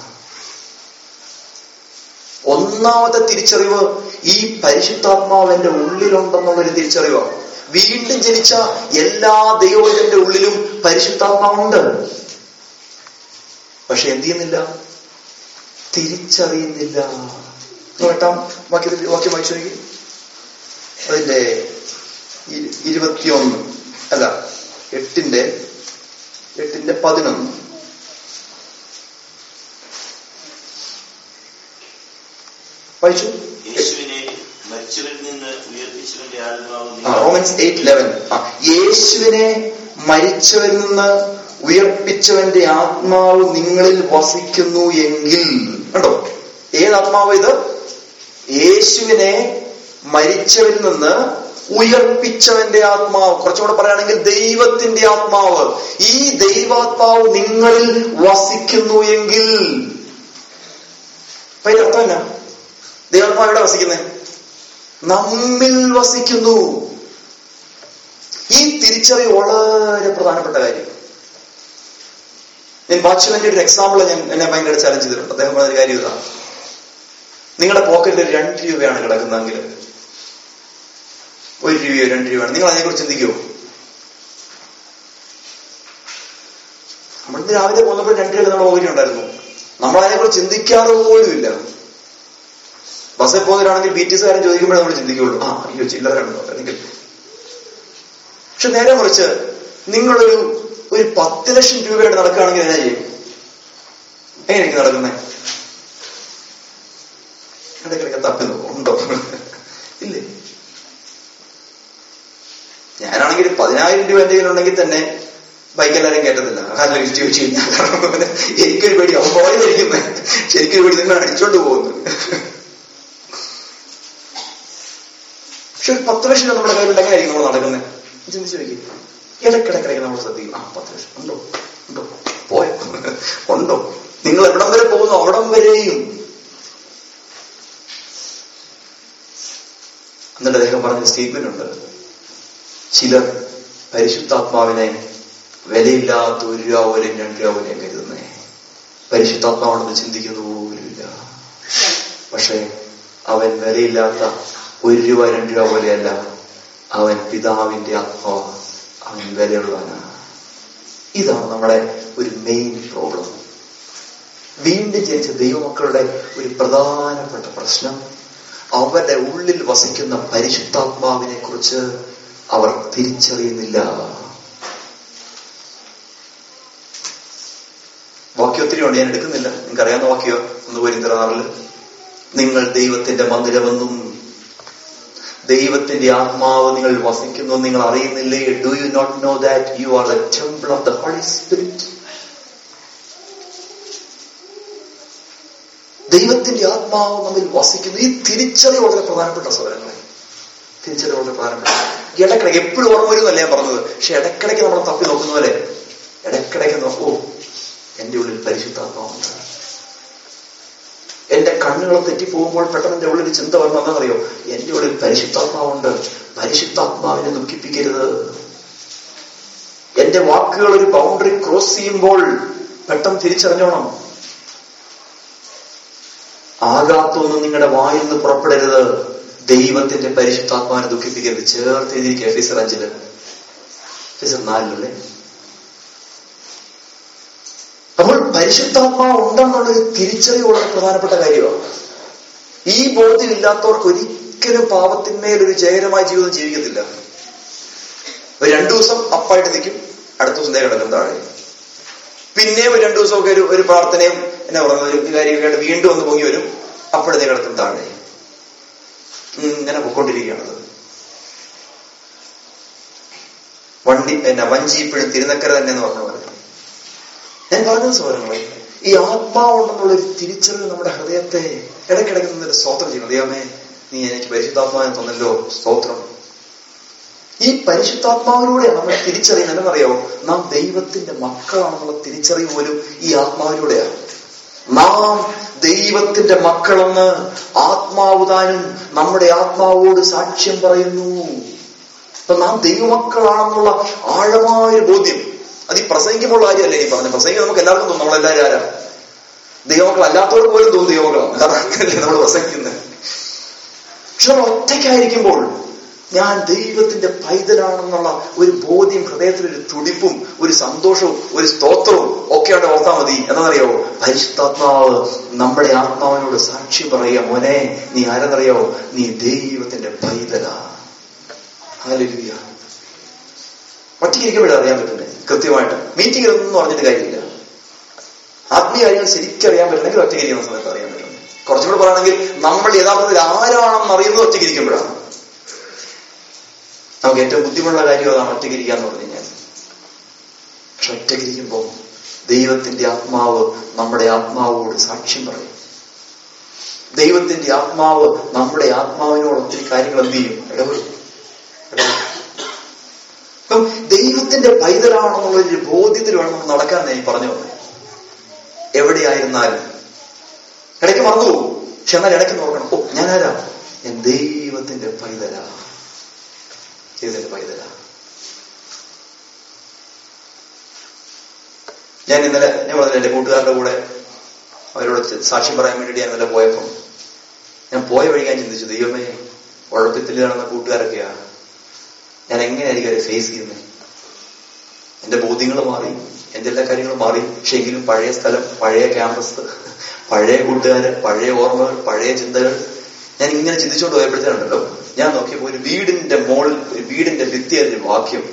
Speaker 1: ഒന്നാമത്തെ തിരിച്ചറിവ് ഈ പരിശുദ്ധാത്മാവ് എന്റെ ഉള്ളിലുണ്ടെന്നുള്ളൊരു തിരിച്ചറിവാണ് വീണ്ടും ജനിച്ച എല്ലാ ദൈവത്തിന്റെ ഉള്ളിലും പരിശുദ്ധാത്മാവുണ്ട് പക്ഷെ എന്ത് ചെയ്യുന്നില്ല തിരിച്ചറിയുന്നില്ല എട്ടാം വാക്യത്തിൽ വാക്യം വായിച്ചു നോക്കി അതിന്റെ ഇ- ഇരുപത്തിയൊന്ന് അല്ല എട്ടിന്റെ എട്ടിന്റെ പതിനൊന്ന് വായിച്ചു
Speaker 2: യേശുവിനെ മരിച്ചവരിൽ നിന്ന് ഉയർപ്പിച്ചവന്റെ ആത്മാവ്
Speaker 1: ആ,
Speaker 2: നിങ്ങൾ
Speaker 1: റോമൻസ് എയ്റ്റ് ലെവൻ യേശുവിനെ മരിച്ചവരിൽ നിന്ന് ഉയർപ്പിച്ചവന്റെ ആത്മാവ് നിങ്ങളിൽ വസിക്കുന്നു എങ്കിൽ കണ്ടോ ഏത് ആത്മാവ് ഇത് യേശുവിനെ മരിച്ചവരിൽ നിന്ന് ഉയർപ്പിച്ചവന്റെ ആത്മാവ് കുറച്ചുകൂടെ പറയുകയാണെങ്കിൽ ദൈവത്തിന്റെ ആത്മാവ് ഈ ദൈവാത്മാവ് നിങ്ങളിൽ വസിക്കുന്നു എങ്കിൽ അപ്പൊ ഇതിന്റെ അർത്ഥം എന്നാ ദൈവാത്മാവ് എവിടെ വസിക്കുന്നത് നമ്മിൽ വസിക്കുന്നു ഈ തിരിച്ചറിവ് വളരെ പ്രധാനപ്പെട്ട കാര്യം ഞാൻ വാച്ച്മാന്റെ ഒരു എക്സാമ്പിൾ ഞാൻ എന്നെ ഭയങ്കര ചലഞ്ച് ചെയ്തിട്ടുണ്ട് അദ്ദേഹം പറഞ്ഞ ഒരു കാര്യം ഇതാണ് നിങ്ങളുടെ പോക്കറ്റിൽ ഒരു രണ്ട് രൂപയാണ് കിടക്കുന്നതെങ്കിൽ ഒരു രൂപയോ രണ്ട് രൂപയാണ് നിങ്ങൾ അതിനെക്കുറിച്ച് ചിന്തിക്കുമോ നമ്മളിന്ന് രാവിലെ പോകുന്നപ്പോൾ രണ്ട് രൂപ നമ്മുടെ ഓഹരി ഉണ്ടായിരുന്നു നമ്മൾ അതിനെക്കുറിച്ച് ചിന്തിക്കാറ് പോലുമില്ല ബസ്സിൽ പോകുന്നവരാണെങ്കിൽ ബി ടി എസ്കാരൻ ചോദിക്കുമ്പോഴേ നമ്മൾ ചിന്തിക്കുള്ളൂ ആ അയ്യോ ചില്ലറ കണ്ടോ അല്ലെങ്കിൽ പക്ഷെ നേരെ മറിച്ച് നിങ്ങളൊരു ഒരു പത്ത് ലക്ഷം രൂപയായിട്ട് നടക്കുകയാണെങ്കിൽ എന്നാ ചെയ്യും എങ്ങനെയൊക്കെ നടക്കുന്നത് ഇടയ്ക്കിടയ്ക്ക് തപ്പി നോക്കും ഉണ്ടോ ഇല്ലേ ഞാനാണെങ്കിൽ പതിനായിരം രൂപ എന്റെ കയ്യിലുണ്ടെങ്കിൽ തന്നെ ബൈക്ക് എല്ലാവരും കയറ്റത്തില്ല കാരണം ലിഫ്റ്റ് വെച്ച് കഴിഞ്ഞാൽ കാരണം പിന്നെ എനിക്കൊരു പേടി അവൻ പോയതായിരിക്കുന്നത് ശരിക്കൊരു പേടി നിങ്ങൾ അടിച്ചോണ്ട് പോകുന്നു പക്ഷെ ഒരു പത്ത് ലക്ഷം രൂപ നമ്മുടെ കയ്യിൽ എങ്ങനെയായിരിക്കും നമ്മൾ നടക്കുന്നത് ചിന്തിച്ചു നോക്കി ഇടയ്ക്കിടയ്ക്കിടയ്ക്ക് നമ്മൾ ശ്രദ്ധിക്കും ആ പത്ത് ലക്ഷം ഉണ്ടോ ഉണ്ടോ പോയോ ഉണ്ടോ നിങ്ങൾ എവിടം വരെ പോകുന്നു അവിടം വരെയും എന്നിട്ട് അദ്ദേഹം പറഞ്ഞ സ്റ്റേറ്റ്മെന്റ് ഉണ്ട് ചിലർ പരിശുദ്ധാത്മാവിനെ വിലയില്ലാത്ത ഒരു രൂപ പോലെയും രണ്ട് രൂപ പോലെയും കരുതുന്നേ പരിശുദ്ധാത്മാവാണെന്ന് ചിന്തിക്കുന്ന പോലുമില്ല പക്ഷേ അവൻ വിലയില്ലാത്ത ഒരു രൂപ രണ്ട് രൂപ പോലെയല്ല അവൻ പിതാവിന്റെ ആത്മാവ് അവൻ വിലയുള്ളവനാണ് ഇതാണ് നമ്മുടെ ഒരു മെയിൻ പ്രോബ്ലം വീണ്ടും ജനിച്ച ദൈവമക്കളുടെ ഒരു പ്രധാനപ്പെട്ട പ്രശ്നം അവരുടെ ഉള്ളിൽ വസിക്കുന്ന പരിശുദ്ധാത്മാവിനെ കുറിച്ച് അവർ തിരിച്ചറിയുന്നില്ല വാക്യം ഒത്തിരി ഉണ്ട് ഞാൻ എടുക്കുന്നില്ല നിങ്ങൾക്ക് അറിയാവുന്ന വാക്യോ ഒന്ന് പോയി തിറന്നാറില് നിങ്ങൾ ദൈവത്തിന്റെ മന്ദിരമെന്നും ദൈവത്തിന്റെ ആത്മാവ് നിങ്ങൾ വസിക്കുന്നു നിങ്ങൾ അറിയുന്നില്ലേ do you not know that you are the temple of the Holy Spirit ദൈവത്തിന്റെ ആത്മാവ് നമ്മിൽ വസിക്കുന്നു ഈ തിരിച്ചറിവ് വളരെ പ്രധാനപ്പെട്ട സ്വരങ്ങളെ തിരിച്ചറിവ് വളരെ പ്രധാനപ്പെട്ട ഇടക്കിടയ്ക്ക് എപ്പോഴും ഓർമ്മ വരുന്നല്ല ഞാൻ പറഞ്ഞത് പക്ഷെ ഇടക്കിടയ്ക്ക് നമ്മൾ തപ്പി നോക്കുന്ന പോലെ ഇടക്കിടയ്ക്ക് നോക്കൂ എന്റെ ഉള്ളിൽ പരിശുദ്ധാത്മാവുണ്ട് എന്റെ കണ്ണുകൾ തെറ്റിപ്പോകുമ്പോൾ പെട്ടെന്ന് എന്റെ ഉള്ളിൽ ചിന്ത വന്നറിയോ എന്റെ ഉള്ളിൽ പരിശുദ്ധാത്മാവുണ്ട് പരിശുദ്ധാത്മാവിനെ ദുഃഖിപ്പിക്കരുത് എന്റെ വാക്കുകൾ ഒരു ബൗണ്ടറി ക്രോസ് ചെയ്യുമ്പോൾ പെട്ടെന്ന് തിരിച്ചറിഞ്ഞോണം ആകാത്തൊന്നും നിങ്ങളുടെ വായിൽ നിന്ന് പുറപ്പെടരുത് ദൈവത്തിന്റെ പരിശുദ്ധാത്മാവിനെ ദുഃഖിപ്പിക്കരുത് ചേർത്ത് എഴുതിയിരിക്കുക ഫിസർ അഞ്ചില് ഫിസർ നാലിലല്ലേ അപ്പോൾ പരിശുദ്ധാത്മാവ് ഉണ്ടെന്നുള്ളൊരു തിരിച്ചറിവ് വളരെ പ്രധാനപ്പെട്ട കാര്യമാണ് ഈ ബോധ്യമില്ലാത്തവർക്ക് ഒരിക്കലും പാപത്തിന്മേൽ ഒരു ജയകരമായ ജീവിതം ജീവിക്കത്തില്ല ഒരു രണ്ടു ദിവസം അപ്പായിട്ട് നിൽക്കും അടുത്ത ദിവസം ദേ കിടക്കും താഴെ പിന്നെയും ഒരു രണ്ടു ദിവസമൊക്കെ ഒരു ഒരു പ്രാർത്ഥനയും എന്നാ പറയുന്നത് ഒരു കാര്യമൊക്കെ ആയിട്ട് വീണ്ടും ഒന്ന് പൊങ്ങി വരും അപ്പോഴത്തേ കിടക്കും താഴെ ഉം, ഇങ്ങനെ പൊക്കോണ്ടിരിക്കുകയാണത് വണ്ടി എന്നാ വഞ്ചി ഇപ്പോഴും തിരുനക്കര തന്നെ എന്ന് പറഞ്ഞ പോലെ ഞാൻ പറഞ്ഞത് സൗരങ്ങളെ ഈ ആത്മാവുണ്ടെന്നുള്ള ഒരു തിരിച്ചറിവ് നമ്മുടെ ഹൃദയത്തെ ഇടയ്ക്കിടയ്ക്ക് നിന്നൊരു സ്തോത്രം ചെയ്യണം ദൈവമേ നീ എനിക്ക് പരിശുദ്ധാത്മാവിനെ തന്നല്ലോ സ്തോത്രം ഈ പരിശുദ്ധാത്മാവിലൂടെ നമ്മൾ തിരിച്ചറിയുന്നത് എന്നറിയാമോ നാം ദൈവത്തിന്റെ മക്കളാണെന്നുള്ള തിരിച്ചറിവ് പോലും ഈ ആത്മാവിലൂടെയാണ് നാം ദൈവത്തിന്റെ മക്കളെന്ന് ആത്മാവുതാനും നമ്മുടെ ആത്മാവോട് സാക്ഷ്യം പറയുന്നു അപ്പൊ നാം ദൈവമക്കളാണെന്നുള്ള ആഴമായ ബോധ്യം അത് ഈ പ്രസംഗിക്കുമ്പോൾ കാര്യമല്ല ഈ പറഞ്ഞത് പ്രസംഗിക്കാൻ നമുക്ക് എല്ലാവർക്കും തോന്നും നമ്മളെല്ലാവരും ആരാ ദൈവമക്കൾ അല്ലാത്തവർക്ക് പോലും തോന്നും ദൈവമക്കളാണ് കാരണം അങ്ങനെയല്ലേ നമ്മൾ പ്രസംഗിക്കുന്നത് പക്ഷെ നമ്മൾ ഒറ്റയ്ക്കായിരിക്കുമ്പോൾ ഞാൻ ദൈവത്തിന്റെ പൈതലാണെന്നുള്ള ഒരു ബോധ്യം ഹൃദയത്തിൽ ഒരു തുടിപ്പും ഒരു സന്തോഷവും ഒരു സ്തോത്രവും ഒക്കെയാണ് ഓർത്താൽ മതി എന്നറിയോ പരിശുദ്ധാത്മാവ് നമ്മുടെ ആത്മാവിനോട് സാക്ഷി പറയുക മോനെ നീ ആരെന്നറിയോ നീ ദൈവത്തിന്റെ പൈതലാ ഹല്ലേലൂയ ഒറ്റയ്ക്കിരിക്കുമ്പോഴേ അറിയാൻ പറ്റുന്നത് കൃത്യമായിട്ട് മീറ്റിംഗ് ഒന്നും പറഞ്ഞിട്ട് കാര്യമില്ല ആത്മീയ കാര്യങ്ങൾ ശരിക്കും അറിയാൻ പറ്റുന്നെങ്കിൽ ഒറ്റയ്ക്കിരിക്കുന്ന സമയത്ത് അറിയാൻ പറ്റും കുറച്ചുകൂടെ പറയുകയാണെങ്കിൽ നമ്മൾ യഥാർത്ഥത്തിൽ ആരാണെന്ന് അറിയുന്നത് ഒറ്റയ്ക്കിരിക്കുമ്പോഴാണ് നമുക്ക് ഏറ്റവും ബുദ്ധിമുട്ടുള്ള കാര്യം അതാണ് ഒറ്റയ്ക്കിരിക്കുക എന്ന് പറഞ്ഞു കഴിഞ്ഞാൽ പക്ഷെ ഒറ്റയ്ക്കിരിക്കുമ്പോൾ ദൈവത്തിന്റെ ആത്മാവ് നമ്മുടെ ആത്മാവോട് സാക്ഷ്യം പറയും ദൈവത്തിന്റെ ആത്മാവ് നമ്മുടെ ആത്മാവിനോട് ഒത്തിരി കാര്യങ്ങൾ എന്ത് ചെയ്യും ഇടപെടും ഇടപെടും. അപ്പം ദൈവത്തിന്റെ പൈതലാണെന്നുള്ള ഒരു ബോധ്യത്തിൽ വേണം നമ്മൾ നടക്കാൻ ഞാൻ ഈ പറഞ്ഞു വന്നത് എവിടെയായിരുന്നാലും ഇടയ്ക്ക് മറന്നു പോകും പക്ഷെ എന്നാൽ ഇടയ്ക്ക് നോക്കണം ഓ ഞാൻ ആരാ ഞാൻ ദൈവത്തിന്റെ പൈതലാ ദൈവത്തിന്റെ പൈതലാ ഞാൻ ഇന്നലെ ഞാൻ പറഞ്ഞില്ല എന്റെ കൂട്ടുകാരുടെ കൂടെ അവരോട് ചെ- സാക്ഷ്യം പറയാൻ വേണ്ടിയിട്ട് ഞാൻ ഇന്നലെ പോയപ്പോൾ ഞാൻ പോയ വഴി ഞാൻ ചിന്തിച്ചു ദൈവമേ ഉഴപ്പത്തിൽ നടന്ന കൂട്ടുകാരൊക്കെയാ ഞാൻ എങ്ങനെയായിരിക്കും അവരെ ഫേസ് ചെയ്യുന്നത് എന്റെ ബോധ്യങ്ങൾ മാറി എന്റെ എല്ലാ കാര്യങ്ങളും മാറി പക്ഷെ എങ്കിലും പഴയ സ്ഥലം പഴയ ക്യാമ്പസ് പഴയ കൂട്ടുകാര് പഴയ ഓർമ്മകൾ പഴയ ചിന്തകൾ ഞാൻ ഇങ്ങനെ ചിന്തിച്ചുകൊണ്ട് പോയപ്പോഴത്തേനുണ്ടല്ലോ ഞാൻ നോക്കിയപ്പോ ഒരു വീടിന്റെ മോളിൽ ഒരു വീടിന്റെ ഭിത്തിയിൽ ഒരു വാക്യം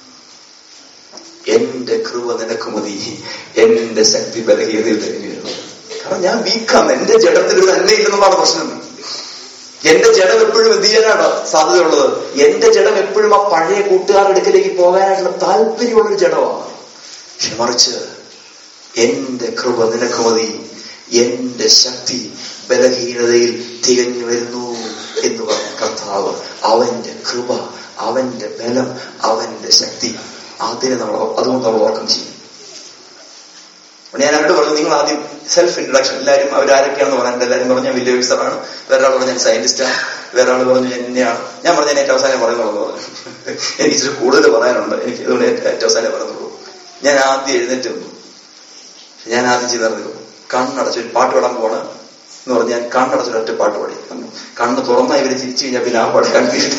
Speaker 1: എന്റെ കൃപ നിനക്ക് മതി എന്റെ ശക്തി ബലഹീനതയിൽ തെളിഞ്ഞു വരുന്നു കാരണം ഞാൻ വീക്കാണ് എന്റെ ജഡത്തിൽ ഒരു തന്നെ ഇല്ലെന്നുള്ളതാണ് പ്രശ്നം എന്റെ ജഡം എപ്പോഴും എന്ത് ചെയ്യാനാണ് സാധ്യതയുള്ളത് എന്റെ ജഡം എപ്പോഴും ആ പഴയ കൂട്ടുകാരുടെ അടുക്കലേക്ക് പോകാനായിട്ടുള്ള താല്പര്യമുള്ളൊരു ജഡമാണ് പക്ഷെ മറിച്ച് എന്റെ കൃപ നിനക്ക് മതി എന്റെ ശക്തി ബലഹീനതയിൽ തികഞ്ഞു വരുന്നു എന്ന് പറഞ്ഞ കർത്താവ് അവന്റെ കൃപ അവന്റെ ബലം അവന്റെ ശക്തി അതിനെ നമ്മൾ അതുകൊണ്ട് നമ്മൾ ഓർക്കം ചെയ്യും അപ്പോൾ ഞാൻ അവരോട് പറഞ്ഞു നിങ്ങൾ ആദ്യം സെൽഫ് ഇൻട്രഡക്ഷൻ എല്ലാവരും അവരാരൊക്കെയാണെന്ന് പറയാൻ എല്ലാവരും പറഞ്ഞു ഞാൻ വലിയ ഓഫീസറാണ് വേറൊരാൾ പറഞ്ഞു ഞാൻ സയന്റിസ്റ്റാണ് വേറൊരാൾ പറഞ്ഞു ഞാൻ എന്നെയാണ് ഞാൻ പറഞ്ഞു ഞാൻ ഏറ്റവും അവസാനം പറയുന്നുള്ളൂ പറഞ്ഞു എനിക്ക് ഇച്ചിരി കൂടുതൽ പറയാനുണ്ട് എനിക്ക് അതുകൊണ്ട് ഏറ്റവും അവസാനം പറയുന്നുള്ളൂ ഞാൻ ആദ്യം എഴുന്നേറ്റ് വന്നു ഞാൻ ആദ്യം ചെയ്തറിഞ്ഞു കണ്ണടച്ച് ഒരു പാട്ട് പാടാൻ പോണ് എന്ന് പറഞ്ഞ് ഞാൻ കണ്ണടച്ചൊരു ഒറ്റ പാട്ട് പാടി കണ്ണ് തുറന്ന ഇവര് ചിരിച്ചു കഴിഞ്ഞാൽ പിന്നെ ആ പാട്ട് കണ്ടിട്ട്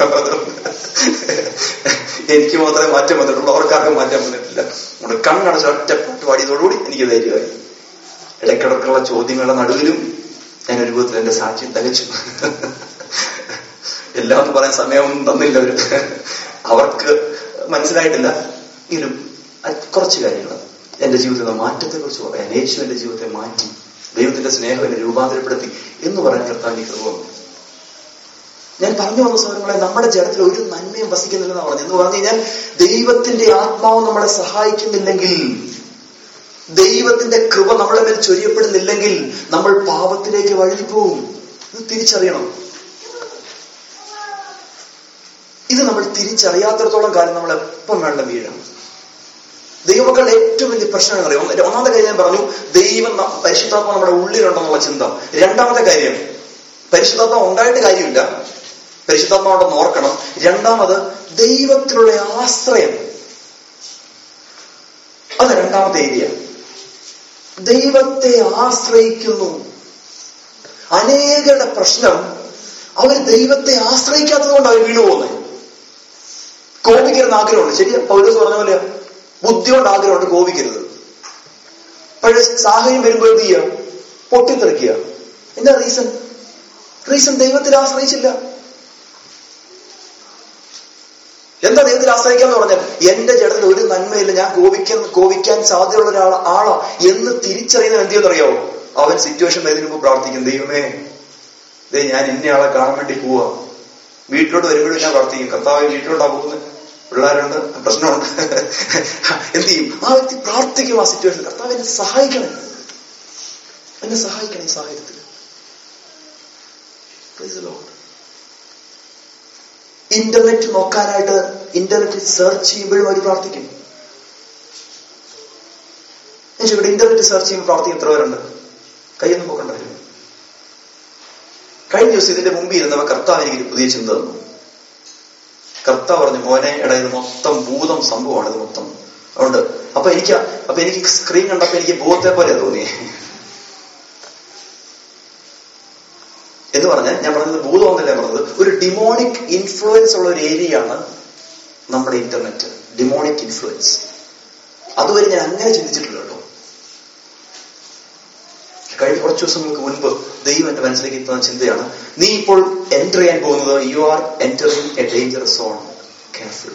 Speaker 1: എനിക്ക് മാത്രമേ മാറ്റം വന്നിട്ടുള്ളൂ അവർക്കാർക്കും മാറ്റം വന്നിട്ടില്ല അതുകൊണ്ട് കണ്ണടച്ച ഒറ്റ പാട്ട് പാടിയതോടുകൂടി എനിക്ക് ധൈര്യമായി ഇടയ്ക്കിടക്കുള്ള ചോദ്യങ്ങളുടെ നടുവിലും ഞാൻ ഒരു വിധത്തിൽ എന്റെ സാക്ഷ്യം തികച്ചു എല്ലാം ഒന്നും പറയാൻ സമയമൊന്നും തന്നില്ല അവര് അവർക്ക് മനസ്സിലായിട്ടില്ല എങ്കിലും അത് കുറച്ച് കാര്യങ്ങൾ എന്റെ ജീവിതത്തിലെ മാറ്റത്തെ കുറിച്ച് പറയാൻ യേശു എന്റെ ജീവിതത്തെ മാറ്റി ദൈവത്തിന്റെ സ്നേഹം എന്നെ രൂപാന്തരപ്പെടുത്തി എന്ന് പറയാൻ കർത്താവിന് കൃപ വന്നു ഞാൻ പറഞ്ഞു വന്ന സൗരങ്ങളെ നമ്മുടെ ജഡത്തിൽ ഒരു നന്മയും വസിക്കുന്നില്ലെന്ന് പറഞ്ഞു എന്ന് പറഞ്ഞു കഴിഞ്ഞാൽ ദൈവത്തിന്റെ ആത്മാവ് നമ്മളെ സഹായിക്കുന്നില്ലെങ്കിൽ ദൈവത്തിന്റെ കൃപ നമ്മളെ മേൽ ചൊരിയപ്പെടുന്നില്ലെങ്കിൽ നമ്മൾ പാപത്തിലേക്ക് വഴുതിപ്പോവും ഇത് തിരിച്ചറിയണം ഇത് നമ്മൾ തിരിച്ചറിയാത്തിടത്തോളം കാലം നമ്മൾ എപ്പം വേണ്ട വീഴാം ദൈവമക്കളുടെ ഏറ്റവും വലിയ പ്രശ്നം അറിയാം ഒന്നാമത്തെ കാര്യം ഞാൻ പറഞ്ഞു ദൈവം ന- പരിശുദ്ധാത്മ നമ്മുടെ ഉള്ളിലുണ്ടെന്നുള്ള ചിന്ത രണ്ടാമത്തെ കാര്യം പരിശുദ്ധാത്മ ഉണ്ടായിട്ട് കാര്യമില്ല പരിശുദ്ധാത്മ ഉണ്ടെന്ന് ഓർക്കണം രണ്ടാമത് ദൈവത്തിലുള്ള ആശ്രയം അത് രണ്ടാമത്തെ ഏരിയ ദൈവത്തെ ആശ്രയിക്കുന്നു അനേകരുടെ പ്രശ്നം അവർ ദൈവത്തെ ആശ്രയിക്കാത്തത് കൊണ്ട് അവർ വീണു പോകുന്നത് കോപിക്കരുന്ന ആഗ്രഹമുണ്ട് ശരിയാ പൗലോസ് പറഞ്ഞ പോലെ ബുദ്ധി കൊണ്ട് ആഗ്രഹമുണ്ട് കോപിക്കരുത് പക്ഷേ സാഹചര്യം വരുമ്പോൾ എന്ത് ചെയ്യുക പൊട്ടിത്തെറിക്കുക എന്താ റീസൺ റീസൺ ദൈവത്തിൽ ആശ്രയിച്ചില്ല എന്താ ദൈവത്തിൽ ആശ്രയിക്കാന്ന് പറഞ്ഞാൽ എന്റെ ജഡത്തിൽ ഒരു നന്മയില്ല ഞാൻ കോപിക്കാൻ കോപിക്കാൻ സാധ്യതയുള്ള ഒരാൾ ആളാ എന്ന് തിരിച്ചറിയുന്ന എന്ത് ചെയ്യുന്നറിയാവോ അവൻ സിറ്റുവേഷൻ വരുന്നതിന് മുമ്പ് പ്രാർത്ഥിക്കും ദൈവമേ ദേ ഞാൻ ഇന്ന ആളെ കാണാൻ വേണ്ടി പോവാ വീട്ടിലോട്ട് വരുമ്പോഴും ഞാൻ പ്രാർത്ഥിക്കും കർത്താവ് വീട്ടിലോട്ടാ പോകുന്നത് പിള്ളേരുണ്ട് പ്രശ്നമുണ്ട് എന്ത് ചെയ്യും ആ വ്യക്തി പ്രാർത്ഥിക്കും ആ സിറ്റുവേഷൻ കർത്താവ് എന്നെ സഹായിക്കണേ എന്നെ സഹായിക്കണം ഈ സാഹചര്യത്തിൽ Praise the Lord. ഇന്റർനെറ്റ് നോക്കാനായിട്ട് ഇന്റർനെറ്റ് സെർച്ച് ചെയ്യുമ്പോഴും അവർ പ്രാർത്ഥിക്കും ഞാൻ ഇവിടെ ഇന്റർനെറ്റ് സെർച്ച് ചെയ്യുമ്പോൾ പ്രാർത്ഥിക്കും എത്ര പേരുണ്ട് കൈയൊന്നും പോക്കണ്ടായിരുന്നു കഴിഞ്ഞ ദിവസം ഇതിന്റെ മുമ്പിൽ ഇരുന്നവ കർത്താവ് എനിക്ക് ഒരു പുതിയ ചിന്ത തന്നു കർത്താവ് പറഞ്ഞു മോനെ എടാ ഇത് മൊത്തം ഭൂതം സംഭവമാണ് ഇത് മൊത്തം അതുകൊണ്ട് അപ്പൊ എനിക്ക് അപ്പൊ എനിക്ക് സ്ക്രീൻ കണ്ടപ്പോ എനിക്ക് ഭൂതത്തെ പോലെ തോന്നി എന്ന് പറഞ്ഞാൽ ഞാൻ പറഞ്ഞത് ഭൂതം എന്നല്ല ഞാൻ പറഞ്ഞത് ഒരു ഡിമോണിക് ഇൻഫ്ലുവൻസ് ഉള്ള ഒരു ഏരിയയാണ് നമ്മുടെ ഇന്റർനെറ്റ് ഡിമോണിക് ഇൻഫ്ലുവൻസ് അതുവരെ ഞാൻ അങ്ങനെ ചിന്തിച്ചിട്ടില്ല കേട്ടോ കഴിഞ്ഞ കുറച്ച് ദിവസങ്ങൾക്ക് മുൻപ് ദൈവം എന്റെ മനസ്സിലേക്ക് എത്തുന്ന ചിന്തയാണ് നീ ഇപ്പോൾ എൻ്റർ ചെയ്യാൻ പോകുന്നത് you are entering a dangerous zone careful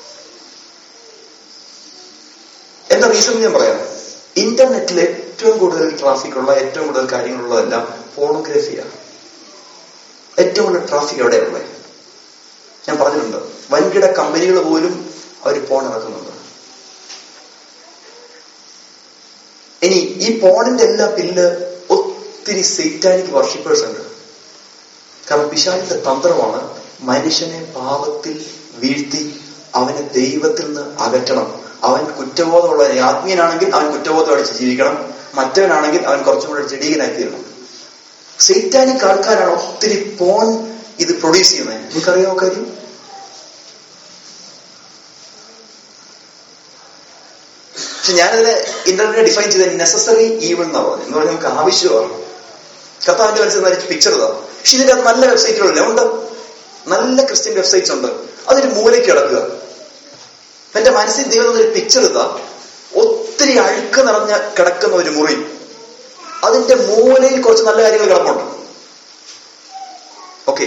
Speaker 1: എന്താ റീസൺ ഞാൻ പറയാം ഇന്റർനെറ്റിൽ ഏറ്റവും കൂടുതൽ ട്രാഫിക് ഉള്ള ഏറ്റവും കൂടുതൽ കാര്യങ്ങളുള്ളതെല്ലാം ഫോണോഗ്രഫിയാണ് ഏറ്റവും കൂടുതൽ ട്രാഫിക് എവിടെയുള്ളത് ഞാൻ പറഞ്ഞിട്ടുണ്ട് വൻകിട കമ്പനികൾ പോലും അവർ ഫോൺ ഇറക്കുന്നുണ്ട് ഇനി ഈ പോണിന്റെ എല്ലാ പിന്നില് ഒത്തിരി സൈറ്റാനിക് വർഷിപ്പേഴ്സ് ഉണ്ട് കാരണം പിശാലിന്റെ തന്ത്രമാണ് മനുഷ്യനെ പാപത്തിൽ വീഴ്ത്തി അവനെ ദൈവത്തിൽ നിന്ന് അകറ്റണം അവൻ കുറ്റബോധമുള്ള ആത്മീയനാണെങ്കിൽ അവൻ കുറ്റബോധം അടിച്ച് ജീവിക്കണം മറ്റവനാണെങ്കിൽ അവൻ കുറച്ചും കൂടെ ജഡീകനായി തീരണം സൈറ്റാനിക് ആൾക്കാരാണ് ഒത്തിരി പോൺ ഇത് പ്രൊഡ്യൂസ് ചെയ്യുന്നത് നിങ്ങൾക്കറിയാമോ കാര്യം പക്ഷെ ഞാനതിനെ ഇന്റർനെറ്റ് ഡിഫൈൻ ചെയ്ത നെസസറി ഈവൾ എന്നാ പറഞ്ഞത് എന്ന് പറഞ്ഞാൽ നമുക്ക് ആവശ്യമാണ് കർത്താവിന്റെ മനസ്സിൽ പിക്ചർ ഇതാ പക്ഷെ ഇതിന്റെ അത് നല്ല വെബ്സൈറ്റുകളില്ല ഉണ്ട് നല്ല ക്രിസ്ത്യൻ വെബ്സൈറ്റ്സ് ഉണ്ട് അതൊരു മൂലയ്ക്ക് കിടക്കുക എന്റെ മനസ്സിൽ ദൈവം ഒരു പിക്ചർ ഇതാ ഒത്തിരി അഴുക്ക് നിറഞ്ഞ കിടക്കുന്ന ഒരു മുറി അതിന്റെ മൂലയിൽ കുറച്ച് നല്ല കാര്യങ്ങൾ കിടപ്പുണ്ട് ഓക്കെ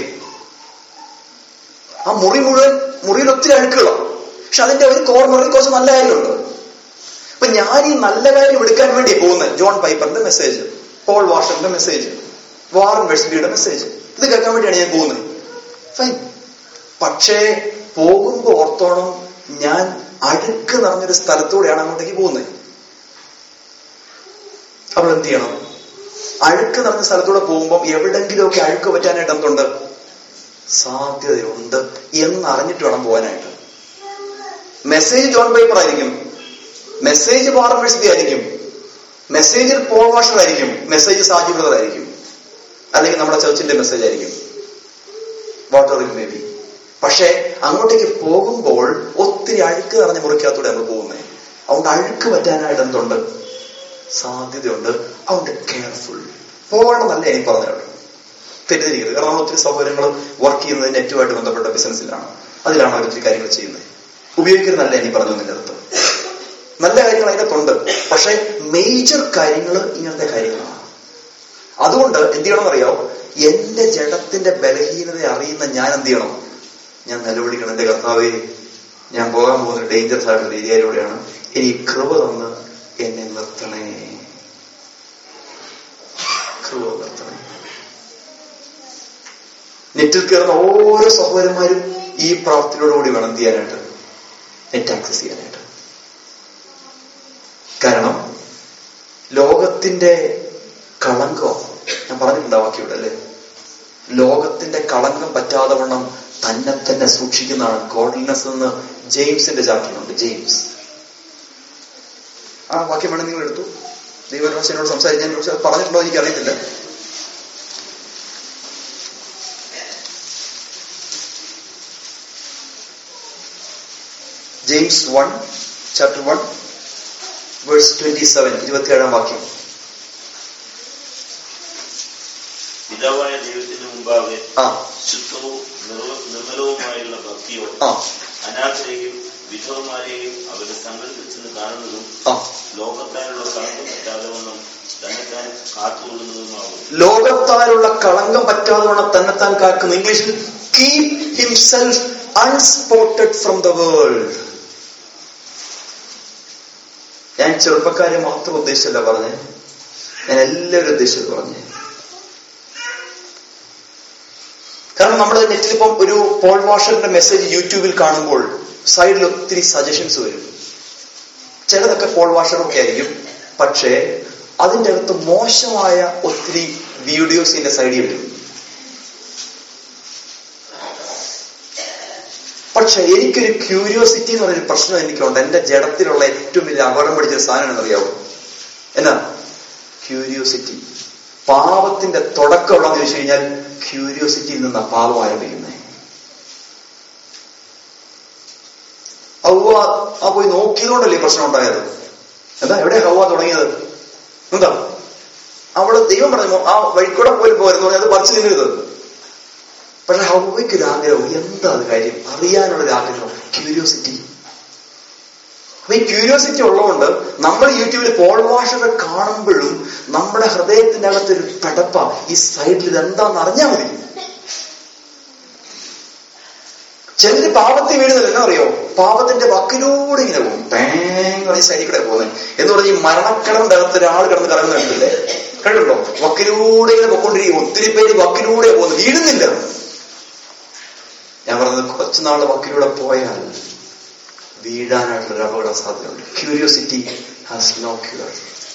Speaker 1: ആ മുറി മുഴുവൻ മുറിയിൽ ഒത്തിരി അഴുക്കുകളാണ് പക്ഷെ അതിന്റെ ഒരു കോർണറിൽ കുറച്ച് നല്ല കാര്യങ്ങളുണ്ട് അപ്പൊ ഞാൻ ഈ നല്ല കാര്യം എടുക്കാൻ വേണ്ടി പോകുന്നത് ജോൺ പൈപ്പറിന്റെ മെസ്സേജ് പോൾ വാഷറിന്റെ മെസ്സേജ് വാറൻ വെസ്ലിയുടെ മെസ്സേജ് ഇത് കേൾക്കാൻ വേണ്ടിയാണ് ഞാൻ പോകുന്നത് ഫൈൻ പക്ഷേ പോകുമ്പോ ഓർത്തോണം ഞാൻ അഴുക്ക് നിറഞ്ഞൊരു സ്ഥലത്തൂടെയാണ് അങ്ങോട്ടേക്ക് പോകുന്നത് അപ്പോൾ എന്ത് ചെയ്യണം അഴുക്ക് നിറഞ്ഞ സ്ഥലത്തൂടെ പോകുമ്പോൾ എവിടെങ്കിലുമൊക്കെ അഴുക്ക് പറ്റാനായിട്ട് എന്തുണ്ട് സാധ്യതയുണ്ട് എന്നറിഞ്ഞിട്ട് വേണം പോകാനായിട്ട് മെസ്സേജ് ജോൺ പേപ്പർ ആയിരിക്കും മെസ്സേജ് പാർമേഴ്സിന്റെ ആയിരിക്കും മെസ്സേജിൽ പോൾ വാഷർ ആയിരിക്കും മെസ്സേജ് സാജി ബ്രദർ ആയിരിക്കും അല്ലെങ്കിൽ നമ്മുടെ ചർച്ചിന്റെ മെസ്സേജ് ആയിരിക്കും വാട്ടർ ഇറ്റ് മേ ബി പക്ഷെ അങ്ങോട്ടേക്ക് പോകുമ്പോൾ ഒത്തിരി അഴുക്ക് നിറഞ്ഞ മുറിക്കകത്തൂടെ നമ്മൾ പോകുന്നത് അതുകൊണ്ട് അഴുക്ക് പറ്റാനായിട്ട് എന്തുണ്ട് സാധ്യതയുണ്ട് അതുകൊണ്ട് കെയർഫുൾ പോകണമെന്നല്ല എനിക്ക് പറഞ്ഞത് തെറ്റിദ്ധരിക്കരുത് കാരണം നമ്മൾ ഒത്തിരി സൗകര്യങ്ങൾ വർക്ക് ചെയ്യുന്നത് നെറ്റുമായിട്ട് ബന്ധപ്പെട്ട ബിസിനസ്സിലാണ് അതിലാണ് അവർ ഒത്തിരി കാര്യങ്ങൾ ചെയ്യുന്നത് ഉപയോഗിക്കുന്നതല്ല എനിക്ക് പറഞ്ഞു എന്നതിന്റെ അർത്ഥം നല്ല കാര്യങ്ങൾ അതിനകത്തുണ്ട് പക്ഷെ മേജർ കാര്യങ്ങൾ ഇങ്ങനത്തെ കാര്യങ്ങളാണ് അതുകൊണ്ട് എന്ത് ചെയ്യണം അറിയാവോ എന്റെ ജഡത്തിന്റെ ബലഹീനത അറിയുന്ന ഞാൻ എന്ത് ചെയ്യണം ഞാൻ നിലവിളിക്കണം എന്റെ കർത്താവേ ഞാൻ പോകാൻ പോകുന്ന ഡേഞ്ചറസ് ആയിട്ടുള്ള ഏരിയയിലൂടെയാണ് ഇനി കൃപ തന്ന് എന്നെ നിർത്തണേ കൃപ നിർത്തണേ നെറ്റിൽ കയറുന്ന ഓരോ സഹോദരന്മാരും ഈ പ്രാർത്ഥനയോടുകൂടി വേണം എന്ത് ചെയ്യാനായിട്ട് നെറ്റ് ആക്സസ് ചെയ്യാനായിട്ട് കാരണം ലോകത്തിന്റെ കളങ്കം ഞാൻ പറഞ്ഞിട്ടുണ്ട് വാക്കിയുടെ അല്ലേ ലോകത്തിന്റെ കളങ്കം പറ്റാതെ വണ്ണം തന്നെ തന്നെ സൂക്ഷിക്കുന്നതാണ് ഗോഡ്ലിനെസ് എന്ന് ജെയിംസിന്റെ ചാപ്റ്ററിലുണ്ട് ജെയിംസ് ആ വാക്യം വേണം നിങ്ങൾ എടുത്തു ദൈവഭാഷ എന്നോട് സംസാരിക്കാൻ പക്ഷെ പറഞ്ഞിട്ടുണ്ടോ എനിക്ക് അറിയത്തില്ല James one chapter one verse twenty seven ഇരുപത്തിയേഴാം വാക്യം
Speaker 2: പിതാവായ ദൈവത്തിന് മുമ്പാകെ
Speaker 1: ആ
Speaker 2: ശുദ്ധവും നിർവ- നിർമ്മലവുമായുള്ള ഭക്തിയോ
Speaker 1: ആ
Speaker 2: അനാഥരെയും വിധവമാരെയും അവരെ സങ്കല്പിച്ചെന്ന് കാണുന്നതും
Speaker 1: ആ
Speaker 2: ലോകത്താലുള്ള കളങ്കം പറ്റാതെ വണ്ണം തന്നെത്താൻ കാത്തുകൊള്ളുന്നതുമാകും
Speaker 1: ലോകത്താലുള്ള കളങ്കം പറ്റാതെ വണ്ണം തന്നെത്താൻ കാക്കുന്ന ഇംഗ്ലീഷിൽ keep himself unspotted from the world ഞാൻ ചെറുപ്പക്കാരെ മാത്രം ഉദ്ദേശിച്ചല്ല പറഞ്ഞേ ഞാൻ എല്ലാവരും ഉദ്ദേശിച്ചത് പറഞ്ഞേ കാരണം നമ്മൾ നെറ്റിൽ ഇപ്പം ഒരു പോൾ വാഷറിന്റെ മെസ്സേജ് യൂട്യൂബിൽ കാണുമ്പോൾ സൈഡിൽ ഒത്തിരി സജഷൻസ് വരും ചിലതൊക്കെ പോൾ വാഷറൊക്കെ ആയിരിക്കും പക്ഷേ അതിൻ്റെ അകത്ത് മോശമായ ഒത്തിരി വീഡിയോസ് ഇതിന്റെ സൈഡിൽ വരും പക്ഷെ എനിക്കൊരു ക്യൂരിയോസിറ്റി എന്ന് പറയുന്ന പ്രശ്നം എനിക്കുണ്ട് എന്റെ ജഡത്തിലുള്ള ഏറ്റവും വലിയ അപകടം പിടിച്ചൊരു സാധനം എന്നറിയാവോ എന്നാ ക്യൂരിയോസിറ്റി പാപത്തിന്റെ തുടക്കമുള്ളതെന്ന് ചോദിച്ചു കഴിഞ്ഞാൽ ക്യൂരിയോസിറ്റിയിൽ നിന്നാ പാപം ആരംഭിക്കുന്നത് ഹൗവ ആ പോയി നോക്കിയതുകൊണ്ടല്ലേ ഈ പ്രശ്നം ഉണ്ടായത് എന്താ എവിടെ ഹൗവ തുടങ്ങിയത് എന്താ അവള് ദൈവം പറഞ്ഞു ആ വഴിക്കൂടെ പോലും പോരുന്നു അത് പറിച്ചു തിന്നരുത് പക്ഷെ ഹൗവയ്ക്ക് ഒരു ആഗ്രഹം എന്താ അത് കാര്യം അറിയാനുള്ള ഒരു ആഗ്രഹം ക്യൂരിയോസിറ്റി അപ്പൊ ഈ ക്യൂരിയോസിറ്റി ഉള്ളതുകൊണ്ട് നമ്മൾ യൂട്യൂബിൽ പോൾ വാഷൊക്കെ കാണുമ്പോഴും നമ്മുടെ ഹൃദയത്തിന്റെ അകത്തൊരു പെടപ്പ ഈ സൈഡിൽ ഇത് എന്താന്ന് അറിഞ്ഞാൽ മതി ചിലര് പാപത്തിൽ വീഴുന്നില്ല എന്നാ അറിയോ പാപത്തിന്റെ വക്കിലൂടെ ഇങ്ങനെ പോകും പേങ്ങ സൈഡിൽ കൂടെ പോകുന്നത് എന്ന് പറഞ്ഞ് ഈ മരണക്കിടന്റെ അകത്ത് ഒരാൾ കിടന്ന് കറങ്ങുന്നുണ്ടല്ലേ കണ്ടുണ്ടോ വക്കിലൂടെ ഇങ്ങനെ പൊക്കൊണ്ടിരിക്കും ഒത്തിരി പേര് വക്കിലൂടെ പോകുന്നു വീഴുന്നില്ല ഞാൻ പറഞ്ഞത് കുറച്ചുനാള് വക്കിലൂടെ പോയാൽ വീഴാനായിട്ടുള്ള ഒരു അപകട സാധ്യതയുണ്ട് ക്യൂരിയോസിറ്റി ഹാസ് നോ ക്യൂർ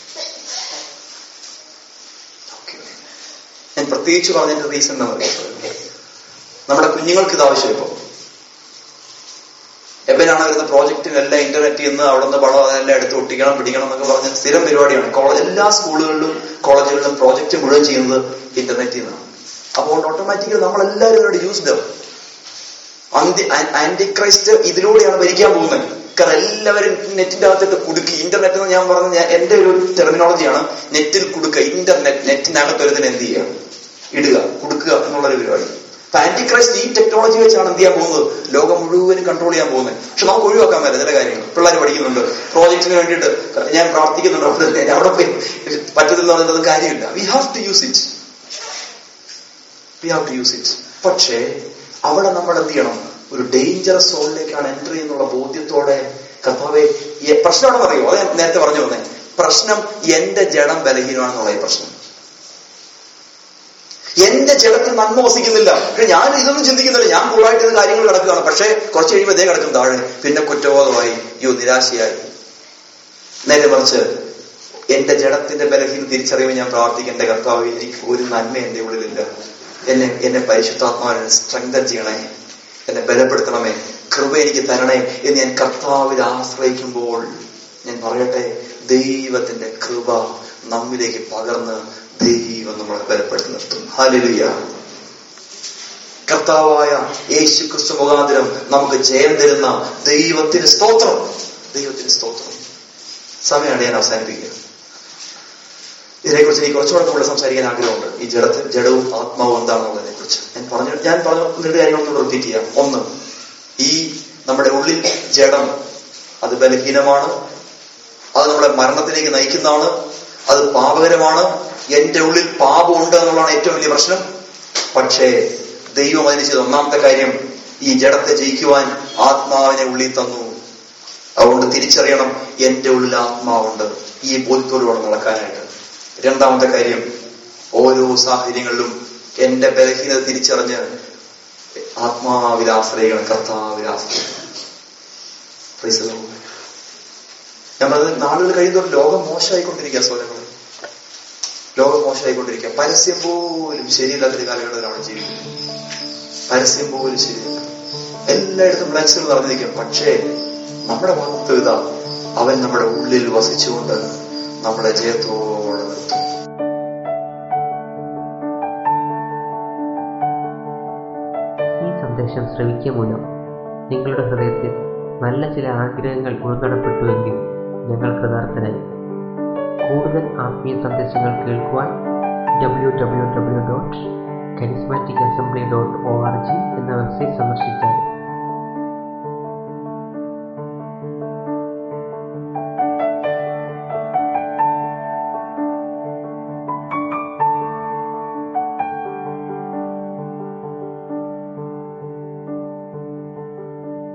Speaker 1: ഞാൻ പ്രത്യേകിച്ച് പറഞ്ഞതിന്റെ റീസൺ എന്താ പറയുക നമ്മുടെ കുഞ്ഞുങ്ങൾക്ക് ഇത് ആവശ്യം ഇപ്പൊ എബനാണ് വരുന്ന പ്രോജക്റ്റിനെല്ലാം ഇന്റർനെറ്റിൽ നിന്ന് അവിടെ നിന്ന് പണം അതെല്ലാം എടുത്ത് ഒട്ടിക്കണം പിടിക്കണം എന്നൊക്കെ പറഞ്ഞ് സ്ഥിരം പരിപാടിയാണ് കോളേജ് എല്ലാ സ്കൂളുകളിലും കോളേജുകളിലും പ്രോജക്റ്റ് മുഴുവൻ ചെയ്യുന്നത് ഇന്റർനെറ്റിൽ നിന്നാണ് അപ്പോൾ ഓട്ടോമാറ്റിക്കലി നമ്മളെല്ലാവരും അവരുടെ യൂസ്ഡ് അന്തി ആന്റി ക്രൈസ്റ്റ് ഇതിലൂടെയാണ് ഭരിക്കാൻ പോകുന്നത് കാരണം എല്ലാവരും നെറ്റിന്റെ അകത്തിട്ട് കുടുക്കി ഇന്റർനെറ്റ് എന്ന് ഞാൻ പറഞ്ഞ ഞാൻ എന്റെ ഒരു ടെർമിനോളജിയാണ് നെറ്റിൽ കുടുക്കുക ഇന്റർനെറ്റ് നെറ്റിനകത്ത് ഒരുതിന് എന്ത് ചെയ്യുക ഇടുക കൊടുക്കുക എന്നുള്ളൊരു പരിപാടി അപ്പൊ ആന്റി ക്രൈസ്റ്റ് ഈ ടെക്നോളജി വെച്ചാണ് എന്ത് ചെയ്യാൻ പോകുന്നത് ലോകം മുഴുവനും കൺട്രോൾ ചെയ്യാൻ പോകുന്നത് പക്ഷെ നമുക്ക് ഒഴിവാക്കാൻ പറ്റില്ല ചില കാര്യങ്ങൾ പിള്ളേർ പഠിക്കുന്നുണ്ട് പ്രോജക്റ്റിന് വേണ്ടിയിട്ട് ഞാൻ പ്രാർത്ഥിക്കുന്നുണ്ട് അവിടെ അവിടെ പോയി പറ്റത്തില്ല എന്നുള്ളത് കാര്യമില്ല we have to use it we have to use it പക്ഷേ അവിടെ നമ്മൾ എന്ത് ചെയ്യണം ഒരു ഡേഞ്ചറസ് സോണിലേക്കാണ് എൻട്രി എന്നുള്ള ബോധ്യത്തോടെ കർത്താവെ പ്രശ്നം ആണെന്ന് അറിയോ അത് ഞാൻ നേരത്തെ പറഞ്ഞു വന്നേ പ്രശ്നം എന്റെ ജഡം ബലഹീനമാണെന്നുള്ള ഈ പ്രശ്നം എന്റെ ജഡത്തിൽ നന്മ വസിക്കുന്നില്ല പക്ഷെ ഞാൻ ഇതൊന്നും ചിന്തിക്കുന്നില്ല ഞാൻ കൂളായിട്ട് ഇത് കാര്യങ്ങൾ കിടക്കുകയാണ് പക്ഷെ കുറച്ച് കഴിയുമ്പോൾ ഇതേ കിടക്കും താഴെ പിന്നെ കുറ്റബോധമായി യോ നിരാശയായി നേരെ മറിച്ച് എന്റെ ജഡത്തിന്റെ ബലഹീന തിരിച്ചറിയുമ്പോൾ ഞാൻ പ്രാർത്ഥിക്കേണ്ട കർത്താവ് എനിക്ക് ഒരു നന്മ എന്റെ ഉള്ളിലില്ല എന്നെ എന്നെ പരിശുദ്ധാത്മാവിനെ സ്ട്രെങ്തൻ ചെയ്യണേ എന്നെ ബലപ്പെടുത്തണമേ കൃപ എനിക്ക് തരണേ എന്ന് ഞാൻ കർത്താവിൽ ആശ്രയിക്കുമ്പോൾ ഞാൻ പറയട്ടെ ദൈവത്തിന്റെ കൃപ നമ്മിലേക്ക് പകർന്ന് ദൈവം നമ്മളെ ബലപ്പെടുത്തി നിർത്തും ഹാലിലുയ കർത്താവായ യേശു ക്രിസ്തു മുഖാന്തരം നമുക്ക് ജയം തരുന്ന ദൈവത്തിന് സ്തോത്രം ദൈവത്തിന് സ്തോത്രം സമയമാണ് ഞാൻ അവസാനിപ്പിക്കുക ഇതിനെക്കുറിച്ച് എനിക്ക് കുറച്ചുകൂടെ കൂടുതൽ സംസാരിക്കാൻ ആഗ്രഹമുണ്ട് ഈ ജഡത്തിൽ ജഡവും ആത്മാവും എന്താണെന്നുള്ളതിനെ കുറിച്ച് ഞാൻ പറഞ്ഞു ഞാൻ പറഞ്ഞ രണ്ട് കാര്യങ്ങളൊന്നും റിപ്പീറ്റ് ചെയ്യാം ഒന്ന് ഈ നമ്മുടെ ഉള്ളിൽ ജഡം അത് ബലഹീനമാണ് അത് നമ്മളെ മരണത്തിലേക്ക് നയിക്കുന്നതാണ് അത് പാപകരമാണ് എന്റെ ഉള്ളിൽ പാപമുണ്ട് എന്നുള്ളതാണ് ഏറ്റവും വലിയ പ്രശ്നം പക്ഷേ ദൈവം അതിന് ചെയ്ത ഒന്നാമത്തെ കാര്യം ഈ ജഡത്തെ ജയിക്കുവാൻ ആത്മാവിനെ ഉള്ളിൽ തന്നു അതുകൊണ്ട് തിരിച്ചറിയണം എന്റെ ഉള്ളിൽ ആത്മാവുണ്ട് ഈ ബോധ്യത്തോടുകൂടെ നടക്കാനായിട്ട് രണ്ടാമത്തെ കാര്യം ഓരോ സാഹചര്യങ്ങളിലും എന്റെ ബലഹീനത തിരിച്ചറിഞ്ഞ് ആത്മാവിലാശ്രയിക്കണം കർത്താവിലാശ്രയിക്കണം ഞാൻ പറഞ്ഞത് നാളുകൾ കഴിയുന്നതോറും ലോകം മോശമായിക്കൊണ്ടിരിക്കുക സ്വരങ്ങൾ ലോകം മോശമായിക്കൊണ്ടിരിക്കുക പരസ്യം പോലും ശരിയില്ലാത്തൊരു കാലഘട്ടത്തിലാണ് ജീവിക്കുന്നത് പരസ്യം പോലും ശരിയല്ല എല്ലായിടത്തും ഫ്ലക്സുകൾ നടന്നിരിക്കും പക്ഷേ നമ്മുടെ ഭാഗത്ത് ഇതാ അവൻ നമ്മുടെ ഉള്ളിൽ വസിച്ചുകൊണ്ട് നമ്മളെ ജയത്തോടെ നിർത്തും
Speaker 3: ഈ സന്ദേശം ശ്രവിക്കുക മൂലം നിങ്ങളുടെ ഹൃദയത്തിൽ നല്ല ചില ആഗ്രഹങ്ങൾ ഉൾനടപ്പെട്ടുവെങ്കിൽ ഞങ്ങൾ കൃതാർത്ഥനായി കൂടുതൽ ആത്മീയ സന്ദേശങ്ങൾ കേൾക്കുവാൻ W W W dot charismatic assembly dot